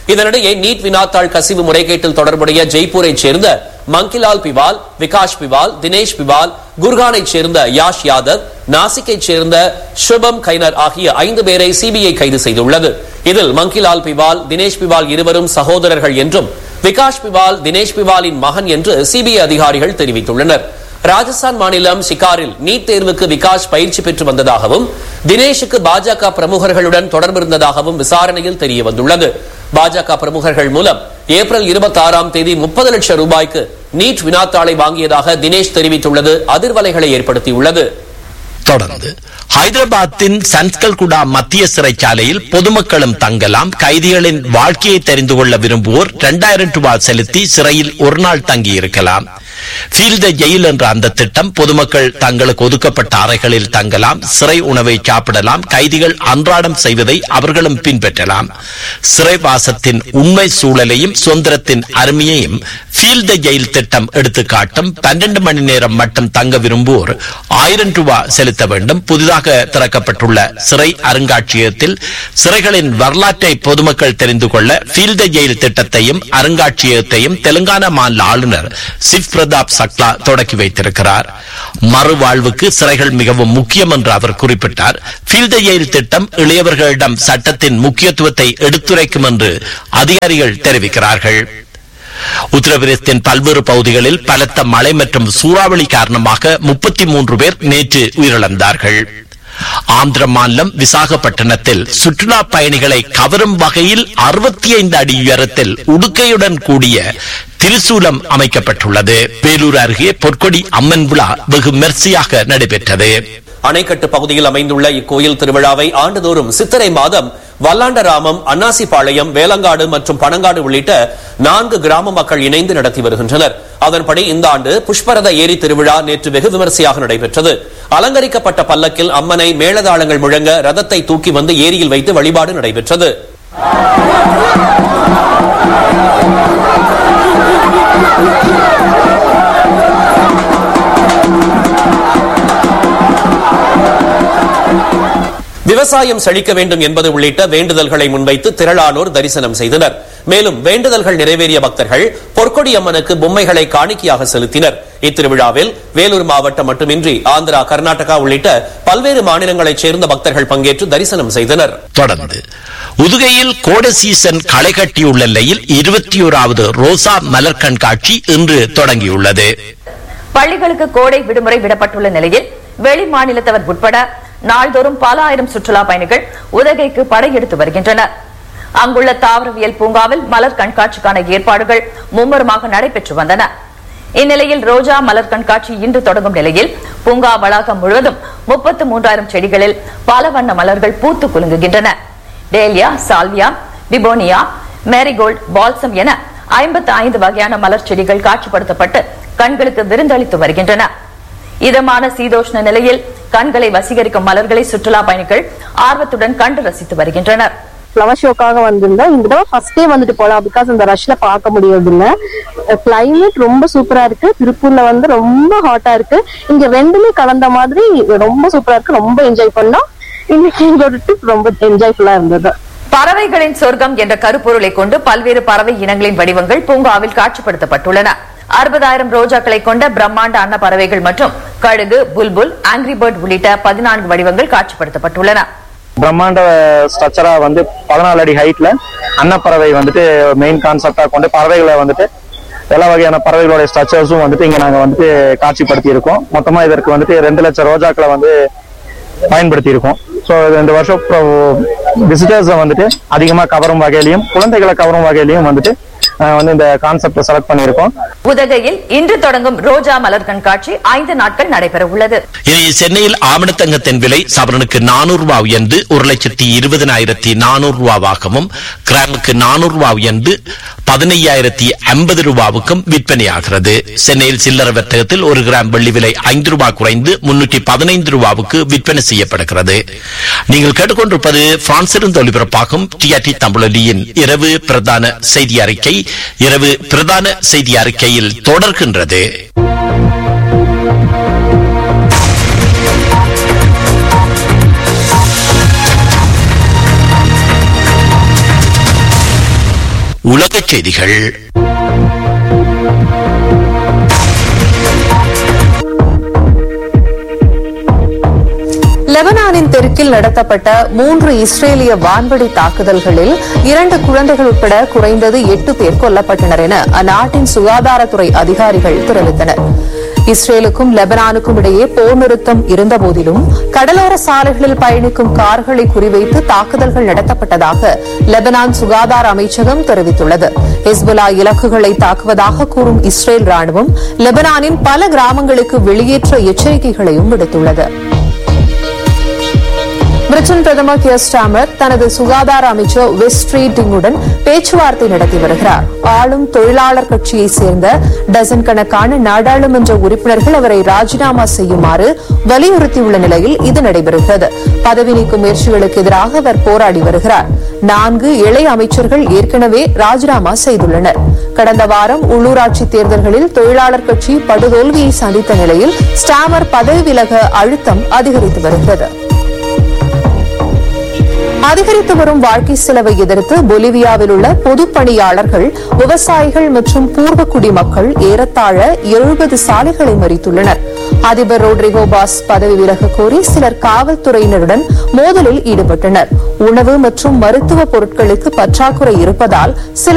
இதனிடையே நீட் வினாத்தாள் கசிவு முறைகேட்டில் தொடர்புடைய ஜெய்ப்பூரைச் சேர்ந்த மங்கிலால் பிவால் விகாஷ் பிவால் தினேஷ் பிவால் குர்கானைச் சேர்ந்த யாஷ் யாதவ் நாசிக்கைச் சேர்ந்த சுபம் கைனர் ஆகிய ஐந்து பேரை சிபிஐ கைது செய்துள்ளது இதில் மங்கிலால் பிவால் தினேஷ் பிவால் இருவரும் சகோதரர்கள் என்றும் விகாஷ் பிவால் தினேஷ் பிவாலின் மகன் என்று சிபிஐ அதிகாரிகள் தெரிவித்துள்ளனர் ராஜஸ்தான் மாநிலம் சிகாரில் நீட் தேர்வுக்கு விகாஷ் பயிற்சி பெற்று வந்ததாகவும் தினேஷுக்கு பாஜக பிரமுகர்களுடன் தொடர்பு இருந்ததாகவும் விசாரணையில் தெரிய வந்துள்ளது பாஜக பிரமுகர்கள் மூலம் ஏப்ரல் இருபத்தி ஆறாம் தேதி முப்பது லட்சம் ரூபாய்க்கு நீட் வினாத்தாளை வாங்கியதாக தினேஷ் தெரிவித்துள்ளது அதிர்வலைகளை ஏற்படுத்தியுள்ளது தொடர்ந்து ஹைதராபாத்தின் சன்ஸ்கல்குடா மத்திய சிறைச்சாலையில் பொதுமக்களும் தங்கலாம் கைதிகளின் வாழ்க்கையை தெரிந்து கொள்ள விரும்புவோர் இரண்டாயிரம் ரூபாய் செலுத்தி சிறையில் ஒரு நாள் தங்கியிருக்கலாம் ஃபீல் த ஜெயில் என்ற அந்த திட்டம் பொதுமக்கள் தங்களுக்கு ஒதுக்கப்பட்ட அறைகளில் தங்கலாம் சிறை உணவை சாப்பிடலாம் கைதிகள் அன்றாடம் செய்வதை அவர்களும் பின்பற்றலாம் சிறைவாசத்தின் உண்மை சூழலையும் சுதந்திரத்தின் அருமையையும் ஃபீல் த ஜெயில் திட்டம் எடுத்துக்காட்டும் பன்னெண்டு மணி நேரம் மட்டும் தங்க விரும்புவோர் ஆயிரம் ரூபாய் செலுத்த வேண்டும் புதிதாக திறக்கப்பட்டுள்ள சிறை அருங்காட்சியகத்தில் சிறைகளின் வரலாற்றை பொதுமக்கள் தெரிந்து கொள்ள ஃபீல் த ஜெயில் திட்டத்தையும் அருங்காட்சியகத்தையும் தெலுங்கானா மாநில ஆளுநர் சிவ் பிரதாப் சக்லா தொடக்கி வைத்திருக்கிறார் மறுவாழ்வுக்கு சிறைகள் மிகவும் முக்கியம் என்று அவர் குறிப்பிட்டார் ஃபீல் த ஜெயில் திட்டம் இளையவர்களிடம் சட்டத்தின் முக்கியத்துவத்தை எடுத்துரைக்கும் என்று அதிகாரிகள் தெரிவிக்கிறார்கள் உத்தரப்பிரதேசத்தின் பல்வேறு பகுதிகளில் பலத்த மழை மற்றும் சூறாவளி காரணமாக முப்பத்தி மூன்று பேர் நேற்று உயிரிழந்தார்கள் ஆந்திர மாநிலம் விசாகப்பட்டினத்தில் சுற்றுலா பயணிகளை கவரும் வகையில் அறுபத்தி ஐந்து அடி உயரத்தில் உடுக்கையுடன் கூடிய திரிசூலம் அமைக்கப்பட்டுள்ளது வேலூர் அருகே பொற்கொடி அம்மன் விழா வெகு மெர்சியாக நடைபெற்றது அணைக்கட்டு பகுதியில் அமைந்துள்ள இக்கோயில் திருவிழாவை ஆண்டுதோறும் சித்திரை மாதம் வல்லாண்டராமம் அன்னாசிபாளையம் வேலங்காடு மற்றும் பனங்காடு உள்ளிட்ட நான்கு கிராம மக்கள் இணைந்து நடத்தி வருகின்றனர் அதன்படி இந்த ஆண்டு புஷ்பரத ஏரி திருவிழா நேற்று வெகு விமரிசையாக நடைபெற்றது அலங்கரிக்கப்பட்ட பல்லக்கில் அம்மனை மேளதாளங்கள் முழங்க ரதத்தை தூக்கி வந்து ஏரியில் வைத்து வழிபாடு நடைபெற்றது விவசாயம் செழிக்க வேண்டும் என்பது உள்ளிட்ட வேண்டுதல்களை முன்வைத்து திரளானோர் தரிசனம் செய்தனர் மேலும் வேண்டுதல்கள் நிறைவேறிய பக்தர்கள் பொற்கொடி அம்மனுக்கு பொம்மைகளை காணிக்கையாக செலுத்தினர் இத்திருவிழாவில் வேலூர் மாவட்டம் மட்டுமின்றி ஆந்திரா கர்நாடகா உள்ளிட்ட பல்வேறு மாநிலங்களைச் சேர்ந்த பக்தர்கள் பங்கேற்று தரிசனம் செய்தனர் தொடர்ந்து உதுகையில் கோடை சீசன் களை கட்டியுள்ள நிலையில் இருபத்தி ஓராவது ரோசா மலர் கண்காட்சி இன்று தொடங்கியுள்ளது பள்ளிகளுக்கு கோடை விடுமுறை விடப்பட்டுள்ள நிலையில் வெளி மாநிலத்தவர் உட்பட நாள்தோறும் பல ஆயிரம் சுற்றுலா பயணிகள் உதகைக்கு படையெடுத்து வருகின்றனர் அங்குள்ள தாவரவியல் பூங்காவில் மலர் கண்காட்சிக்கான ஏற்பாடுகள் மும்முரமாக நடைபெற்று வந்தன இந்நிலையில் ரோஜா மலர் கண்காட்சி இன்று தொடங்கும் நிலையில் பூங்கா வளாகம் முழுவதும் முப்பத்து மூன்றாயிரம் செடிகளில் பல வண்ண மலர்கள் பூத்து குலுங்குகின்றன dahlia salvia begonia marigold balsam என ஐம்பத்து ஐந்து வகையான மலர் செடிகள் காட்சிப்படுத்தப்பட்டு கண்களுக்கு விருந்தளித்து வருகின்றன இதமான சீதோஷ்ண நிலையில் கண்களை வசீகரிக்கும் மலர்களை சுற்றுலா பயணிகள் ஆர்வத்துடன் கண்டு ரசித்து வருகின்றனர் ஃப்ளவர் ஷோக்காக வந்திருந்தோம் இந்த தடவை ஃபர்ஸ்டே வந்துட்டு போலாம் பிகாஸ் இந்த ரஷ்ல பார்க்க முடியறது இல்ல கிளைமேட் ரொம்ப சூப்பரா இருக்கு திருப்பூர்ல வந்து ரொம்ப ஹாட்டா இருக்கு இங்க ரெண்டுமே கலந்த மாதிரி ரொம்ப சூப்பரா இருக்கு ரொம்ப என்ஜாய் பண்ணோம் இன்னைக்கு எங்களோட ட்ரிப் ரொம்ப என்ஜாய்ஃபுல்லா இருந்தது பறவைகளின் சொர்க்கம் என்ற கருப்பொருளை கொண்டு பல்வேறு பறவை இனங்களின் வடிவங்கள் பூங்காவில் காட்சிப்படுத்தப்பட்டுள்ளன அறுபதாயிரம் ரோஜாக்களை கொண்ட பிரம்மாண்ட அன்ன பறவைகள் மற்றும் கழுகு புல்புல் ஆங்கிரி பேர்ட் உள்ளிட்ட பதினான்கு வடிவங்கள் காட்சிப்படுத்தப்பட்டுள்ளன பிரம்மாண்ட ஸ்ட்ரக்சரா வந்து பதினாலு அடி ஹைட்ல அன்னப்பறவை வந்துட்டு மெயின் கான்செப்டா கொண்டு பறவைகளை வந்துட்டு எல்லா வகையான பறவைகளோட ஸ்ட்ரக்சர்ஸும் வந்துட்டு இங்க நாங்க வந்துட்டு காட்சிப்படுத்தி இருக்கோம் மொத்தமா இதற்கு வந்துட்டு ரெண்டு லட்சம் ரோஜாக்களை வந்து பயன்படுத்தி இருக்கோம் ஸோ இந்த வருஷம் விசிட்டர்ஸை வந்துட்டு அதிகமா கவரும் வகையிலையும் குழந்தைகளை கவரும் வகையிலையும் வந்துட்டு அஹ், வந்து இந்த கான்செப்டை செலக்ட் பண்ணியிருக்கோம் உதகையில் இன்று தொடங்கும் ரோஜா மலர் கண்காட்சி ஐந்து நாட்கள் நடைபெற உள்ளது இனி சென்னையில் ஆமணத்தங்கத்தின் விலை சவரனுக்கு நானூறு ரூபாய் உயர்ந்து ஒரு லட்சத்தி இருபதனாயிரத்தி நானூறு ரூபாவாகவும் கிராமுக்கு நானூறு ரூபாய் உயர்ந்து பதினையாயிரத்தி ஐம்பது ரூபாவுக்கும் விற்பனையாகிறது சென்னையில் சில்லறை வர்த்தகத்தில் ஒரு கிராம் வெள்ளி விலை ஐந்து ரூபாய் குறைந்து முன்னூற்றி பதினைந்து ரூபாவுக்கு விற்பனை செய்யப்படுகிறது நீங்கள் கேட்டுக்கொண்டிருப்பது பிரான்சிலிருந்து ஒலிபரப்பாகும் டிஆர்டி தமிழொலியின் இரவு பிரதான செய்தி அறிக்கை இரவு பிரதான செய்தி அறிக்கையில் தொடர்கின்றது உலகச் செய்திகள் லெபனானின் தெற்கில் நடத்தப்பட்ட மூன்று இஸ்ரேலிய வான்வெடி தாக்குதல்களில் இரண்டு குழந்தைகள் உட்பட குறைந்தது எட்டு பேர் கொல்லப்பட்டனர் என அந்நாட்டின் சுகாதாரத்துறை அதிகாரிகள் தெரிவித்தனர் இஸ்ரேலுக்கும் லெபனானுக்கும் இடையே போர் நிறுத்தம் இருந்தபோதிலும் கடலோர சாலைகளில் பயணிக்கும் கார்களை குறிவைத்து தாக்குதல்கள் நடத்தப்பட்டதாக லெபனான் சுகாதார அமைச்சகம் தெரிவித்துள்ளது ஹிஸ்புல்லா இலக்குகளை தாக்குவதாக கூறும் இஸ்ரேல் ராணுவம் லெபனானின் பல கிராமங்களுக்கு வெளியேற்ற எச்சரிக்கைகளையும் விடுத்துள்ளது பிரிட்டன் பிரதமர் கியர் ஸ்டாமர் தனது சுகாதார அமைச்சர் வெஸ்ட்ரீட்டிங்குடன் பேச்சுவார்த்தை நடத்தி வருகிறார் ஆளும் தொழிலாளர் கட்சியைச் சேர்ந்த டசன் கணக்கான நாடாளுமன்ற உறுப்பினர்கள் அவரை ராஜினாமா செய்யுமாறு வலியுறுத்தியுள்ள நிலையில் இது நடைபெறுகிறது பதவி நீக்கும் முயற்சிகளுக்கு எதிராக அவர் போராடி வருகிறார் நான்கு இளைய அமைச்சர்கள் ஏற்கனவே ராஜினாமா செய்துள்ளனர் கடந்த வாரம் உள்ளூராட்சி தேர்தல்களில் தொழிலாளர் கட்சி படுதோல்வியை சந்தித்த நிலையில் ஸ்டாமர் பதவி விலக அழுத்தம் அதிகரித்து வருகிறது அதிகரித்து வரும் வாழ்க்கை செலவை எதிர்த்து பொலிவியாவில் உள்ள பொதுப் பணியாளர்கள் விவசாயிகள் மற்றும் பூர்வ குடிமக்கள் ஏறத்தாழ எழுபது சாலைகளை மறித்துள்ளனர் அதிபர் ரோட்ரிகோ பாஸ் பதவி விலக கோரி சிலர் காவல்துறையினருடன் மோதலில் ஈடுபட்டனர் உணவு மற்றும் மருத்துவ பொருட்களுக்கு பற்றாக்குறை இருப்பதால் சில